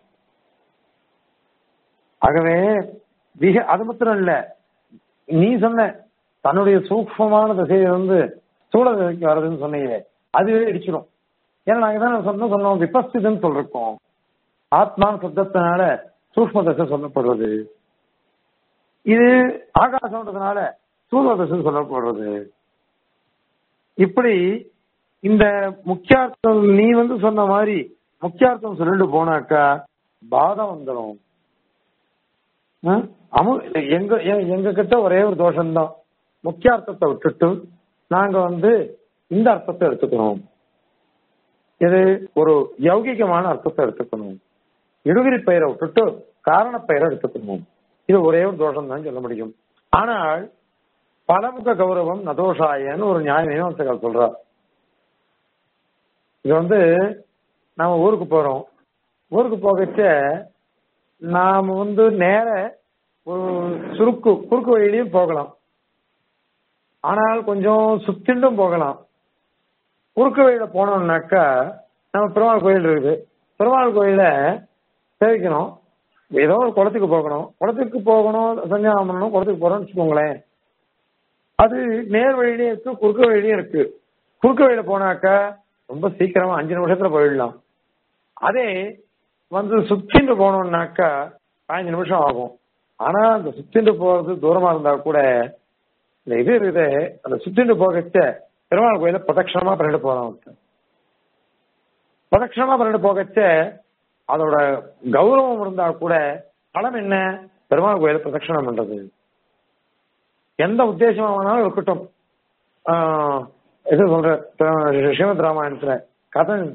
[SPEAKER 1] ஆகவே மிக அது மாத்திரம் இல்ல நீ சொன்ன தன்னுடைய சூக்மமான திசையிலிருந்து ஸ்தூல திசைக்கு வர்றதுன்னு சொன்னீங்க அதுவே இடிச்சிடும் ஏன்னா நாங்க தான் சொன்ன சொன்னோம் விபஸ்திதுன்னு சொல்லிருக்கோம் ஆத்மான் சப்தத்தினால சூக்ம தசை சொல்லப்படுறது இது ஆகாசம்ன்றதுனால ஸ்தூல தசை சொல்லப்படுறது இப்படி இந்த முக்கியார்த்தம் நீ வந்து சொன்ன மாதிரி முக்கியார்த்தம் சொல்லிட்டு போனாக்கா பாதம் வந்துடும் ஆ? அமு எங்க எ- எங்க கிட்ட ஒரே ஒரு தோஷம்தான் முக்கியார்த்தத்தை விட்டுட்டு நாங்க வந்து இந்த அர்த்தத்தை எடுத்துக்கணும் இது ஒரு யௌகிகமான அர்த்தத்தை எடுத்துக்கணும் இடுவிரி பெயரை விட்டுட்டு காரண பெயரை எடுத்துக்கணும் இது ஒரே ஒரு தோஷம் தான் சொல்ல முடியும் ஆனால் பலமுக கௌரவம் நதோஷாயன்னு ஒரு நியாய மீமாம்சகர் சொல்றார் இது வந்து நாம ஊருக்கு போறோம் ஊருக்கு போகச்ச நாம வந்து நேர ஒரு சுருக்கு குறுக்கு வழியிலையும் போகலாம் ஆனால் கொஞ்சம் சுத்திண்டும் போகலாம் குறுக்கு வழியில போனோம்னாக்கா நம்ம பெருமாள் கோயில் இருக்குது பெருமாள் கோயில சேவிக்கணும் ஏதோ ஒரு குளத்துக்கு போகணும் குளத்துக்கு போகணும் சஞ்சாரம் பண்ணணும் குளத்துக்கு போறோம்னு வச்சுக்கோங்களேன் அது நேர் வழியிலே இருக்கு குறுக்கு வழியிலையும் இருக்கு குறுக்கு வழியில போனாக்கா ரொம்ப சீக்கிரமா அஞ்சு நிமிஷத்துல போயிடலாம் அதே வந்து சுத்திட்டு போனோம்னாக்கா பதினஞ்சு நிமிஷம் ஆகும் ஆனா அந்த சுத்திட்டு போறது தூரமா இருந்தா கூட இந்த இது இருக்குது அந்த சுத்திட்டு போகச்ச பெருமாள் கோயில பிரதட்சணமா பண்ணிட்டு போறான் ஒருத்தன். பிரதட்சணமா பண்ணிட்டு போகச்ச அதோட கௌரவம் இருந்தா கூட பலம் என்ன பெருமாள் கோயில பிரதட்சணம் பண்றது எந்த உத்தேசமா வேணாலும் இருக்கட்டும் ஆஹ் இது சொல்ற அஹ் ஸ்ரீமத் ராமாயணத்துல கதன்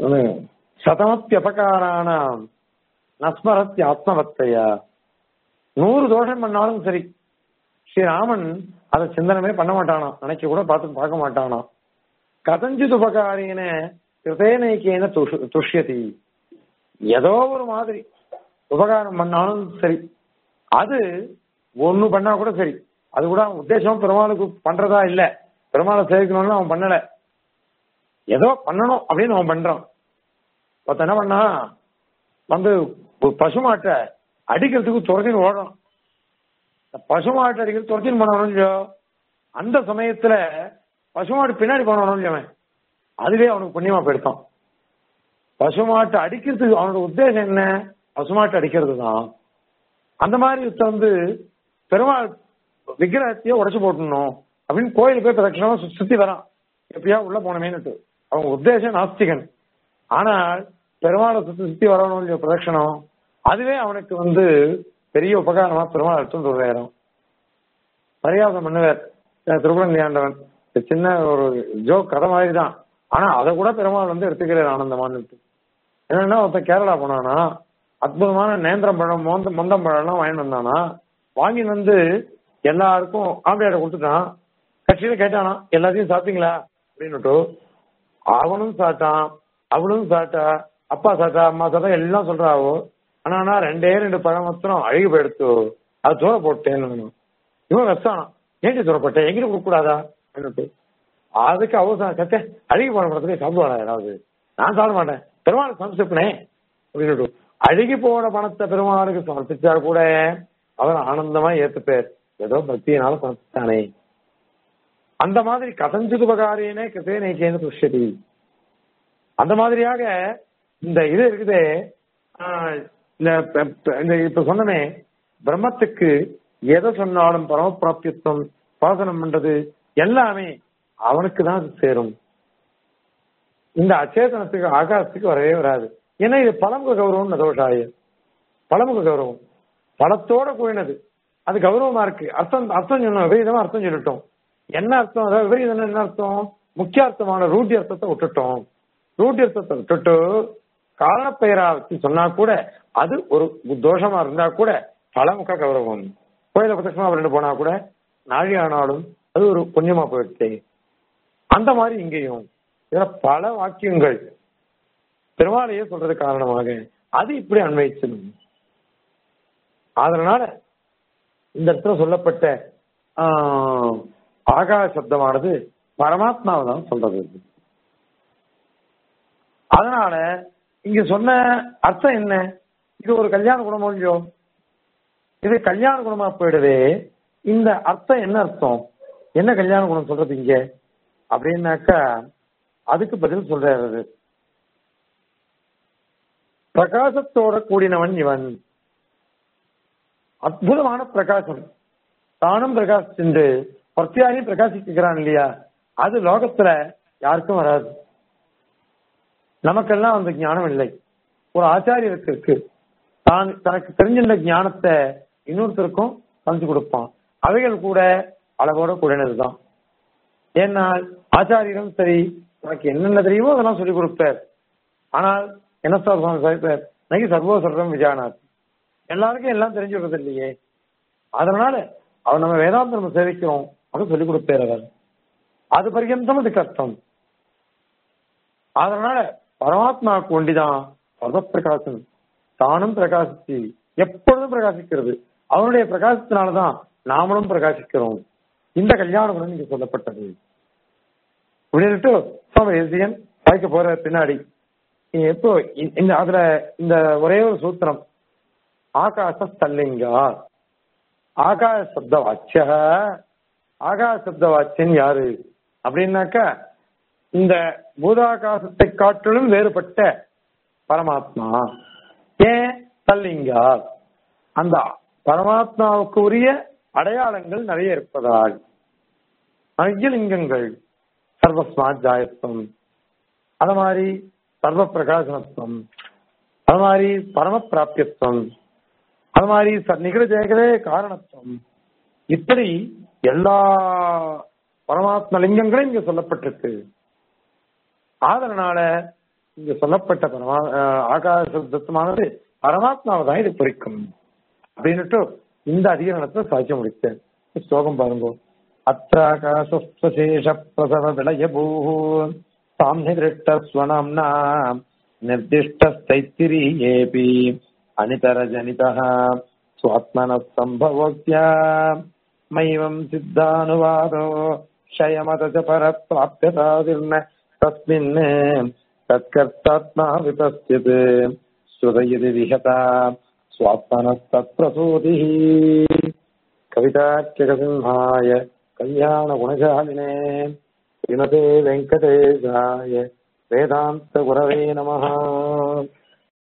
[SPEAKER 1] சதமத்தியபகாரான நஸ்மரத்தி ஆத்மவத்தையா நூறு தோஷம் பண்ணாலும் சரி ஸ்ரீராமன் அதை சிந்தனமே பண்ண மாட்டானாம் நினைக்க கூட பார்த்து பார்க்க மாட்டானாம் கதஞ்சித் உபகாரின கிருதேனைக்கேன துஷ்- துஷ்யதி ஏதோ ஒரு மாதிரி உபகாரம் பண்ணாலும் சரி அது ஒண்ணு பண்ணா கூட சரி அது கூட அவன் உத்தேசம் பெருமாளுக்கு பண்றதா இல்ல பெருமாளை சேவிக்கணும்னு அவன் பண்ணல ஏதோ பண்ணணும் அப்படின்னு அவன் பண்றான் ஒருத்தன் என்ன பண்ணா வந்து ஒரு பசுமாட்டை அடிக்கிறதுக்கு துரத்தின்னு ஓடுறான் இந்த பசுமாட்டை அடிக்கிறது துரத்தின்னு போனவனும் இல்லையோ அந்த சமயத்துல பசுமாடு பின்னாடி போனவனும் இல்லையோ அவன் அதுவே அவனுக்கு புண்ணியமா போயிடுத்தான் பசுமாட்டை அடிக்கிறதுக்கு அவனோட உத்தேசம் என்ன பசுமாட்டை அடிக்கிறது தான் அந்த மாதிரி ஒருத்தன் வந்து பெருமாள் விக்கிரகத்தையே உடைச்சு போட்டணும் அப்படின்னு கோயிலுக்கு போய் பிரதட்சணமா சு- சுத்தி வரான் எப்படியா உள்ள போனமேனுட்டு அவங்க உத்தேசம் நாஸ்திகன் ஆனால் பெருமாளை சுத்தி சுத்தி வரணும் இல்லையோ பிரதட்சணம் அதுவே அவனுக்கு வந்து பெரிய உபகாரமா பெருமாள் எடுத்துட்டு வருவாராம் பரியாசம் பண்ணுவார் அஹ் திருக்குறந்தி ஆண்டவன் இது சின்ன ஒரு ஜோக் கதை மாதிரி தான் ஆனா அதை கூட பெருமாள் வந்து எடுத்துக்கிறார் ஆனந்தமான்னு என்னன்னா ஒருத்தன் கேரளா போனானா அற்புதமான நேந்திரம் பழம் மோந்த மொந்தம் பழம்லாம் வாங்கிட்டு வந்தானா வாங்கிட்டு வந்து எல்லாருக்கும் ஆம்பளையாட கொடுத்துட்டான் கட்சியில கேட்டானா எல்லாத்தையும் சாப்பிட்டீங்களா அப்படின்னுட்டு அவனும் சாப்பிட்டான் அவளும் சாப்பிட்டா அப்பா சாப்பிட்டா அம்மா சாப்பிட்டா எல்லாம் சொல்றாவோ ஆனா நான் ரெண்டே ரெண்டு பழம் மாத்திரம் அழுகி போயிடுத்து அது தூர போட்டேன்னு இவன் வச்சானா ஏண்டி தூர போட்டேன் எங்கிட்ட கொடுக்க கூடாதா அப்படின்னுட்டு அதுக்கு அவசரம் சத்தே அழுகி போன படத்துல சாப்பிடுவாடா ஏதாவது நான் சாப்பிட மாட்டேன் பெருமாள் சமர்ப்பிப்பனே அப்படின்னுட்டு அழுகி போன பணத்தை பெருமாளுக்கு சமர்ப்பிச்சா கூட அவர் ஆனந்தமா ஏத்துப்பார் ஏதோ பக்தியினால சமர்ப்பித்தானே அந்த மாதிரி கதஞ்சித் உபகாரேனே கிருதேனேக்கேன்னு துஷ்யதி அந்த மாதிரியாக இந்த இது இருக்குதே ஆஹ், இந்த ப- ப- இந்த இப்ப சொன்னமே பிரம்மத்துக்கு எதை சொன்னாலும் பரமப்பிராப்தியத்துவம் பாசனம் பண்றது எல்லாமே அவனுக்கு தான் அது சேரும் இந்த அச்சேதனத்துக்கு ஆகாசத்துக்கு வரவே வராது ஏன்னா இது பழமுக கௌரவம் நதோஷாய பழமுக கௌரவம் பழத்தோட கூடினது அது கௌரவமா இருக்கு அர்த்தம் அர்த்தம் சொன்னோம் விபரீதமா அர்த்தம் சொல்லிட்டோம் என்ன அர்த்தம் அதாவது விபரீதம் என்ன அர்த்தம் முக்கிய அர்த்தமான ரூட்டி அர்த்தத்தை விட்டுட்டோம் ரூட்டி அர்த்தத்தை விட்டுட்டு காரணப்பெயரா வச்சு சொன்னா கூட அது ஒரு தோஷமா இருந்தா கூட பழமுக கௌரவம் கோயில பிரதட்சமா ரெண்டு போனா கூட நாழி ஆனாலும் அது ஒரு புண்ணியமா போயிடுச்சு அந்த மாதிரி இங்கேயும் இதுல பல வாக்கியங்கள் பெருமாளையே சொல்றது காரணமாக அது இப்படி அன்வயிச்சிடும் அதனால இந்த இடத்துல சொல்லப்பட்ட ஆஹ், ஆகாய சப்தமானது பரமாத்மாவை தான் சொல்றது அதனால இங்க சொன்ன அர்த்தம் என்ன இது ஒரு கல்யாண குணமோ இல்லையோ இது கல்யாண குணமா போயிடுது இந்த அர்த்தம் என்ன அர்த்தம் என்ன கல்யாண குணம் சொல்றது இங்க அப்படின்னாக்கா அதுக்கு பதில் சொல்றாரு பிரகாசத்தோட கூடினவன் இவன் அற்புதமான பிரகாசம் தானும் பிரகாசிச்சுண்டு பிரத்தியாரையும் பிரகாசிக்கிறான் இல்லையா அது லோகத்துல யாருக்கும் வராது நமக்கெல்லாம் அந்த ஞானம் இல்லை ஒரு ஆச்சாரியருக்கு இருக்கு தான் தனக்கு தெரிஞ்சிருந்த ஞானத்தை இன்னொருத்தருக்கும் சமைச்சு கொடுப்பான் அவைகள் கூட அளவோட கூடினதுதான் ஏன்னா ஆச்சாரியரும் சரி உனக்கு என்னென்ன தெரியுமோ அதெல்லாம் சொல்லிக் கொடுப்பார் ஆனால் என்ன சார் சுவாமி சாதிப்பார் நகி சர்வோ சர்வம் விஜயானாத் எல்லாருக்கும் எல்லாம் தெரிஞ்சுக்கிறது இல்லையே அதனால அவர் நம்ம வேதாந்தம் நம்ம சேவிக்கிறோம் அப்படின்னு சொல்லிக் கொடுப்பார் அவர் அது பர்யந்தம் அது கஷ்டம் அதனால பரமாத்மாவுக்கு ஒண்டிதான் பரமப்பிரகாசம் தானும் பிரகாசிச்சு எப்பொழுதும் பிரகாசிக்கிறது அவனுடைய பிரகாசத்தினாலதான் நாமளும் பிரகாசிக்கிறோம் இந்த கல்யாண குணம் இங்க சொல்லப்பட்டது அப்படின்ட்டு சுவாமி எசியன் வாய்க்க போற பின்னாடி நீ எப்போ இ- இந்த அதுல இந்த ஒரே ஒரு சூத்திரம் ஆகாச ஸ்தல்லிங்கா ஆகாய சப்த வாச்சிய ஆகாய சப்த வாச்சியன் யாரு அப்படின்னாக்கா இந்த பூதாகாசத்தை காட்டிலும் வேறுபட்ட பரமாத்மா ஏன் தல்லிங்கா அந்த பரமாத்மாவுக்கு உரிய அடையாளங்கள் நிறைய இருப்பதால் ஐயலிங்கங்கள் சர்வஸ்மாத் ஜாயத்துவம் அது மாதிரி சர்வ பிரகாசனத்துவம் அது மாதிரி பரம பிராப்தியத்துவம் அது மாதிரி ச- நிகழ ஜெயகளே காரணத்துவம் இப்படி எல்லா பரமாத்ம லிங்கங்களும் இங்க சொல்லப்பட்டிருக்கு ஆதரனால இங்க சொல்லப்பட்ட பரமா அஹ் ஆகாச தத்துவமானது பரமாத்மாவை தான் இது குறிக்கும் அப்படின்னுட்டு இந்த அதிகரணத்தை சாட்சி முடித்தேன் ஸ்லோகம் பாருங்க அத்தாகாசேஷ பிரசவ விளய பூஹு சாம்னி திருஷ்டஸ்வனம்னா निर्दिष्टस्तैत्तिरीयेऽपि अनितरजनितः स्वात्मनः सम्भवत्या मैवम् सिद्धानुवादो क्षयमत च परप्राप्यतादिर्न तस्मिन् तत्कर्तात्मा विपश्यत् श्रुतयति विहता स्वात्मनस्तत्प्रसूतिः कविताख्यकसिंहाय कल्याणगुणशालिने श्रीमते वेङ्कटेशाय वेदान्तगुरवे नमः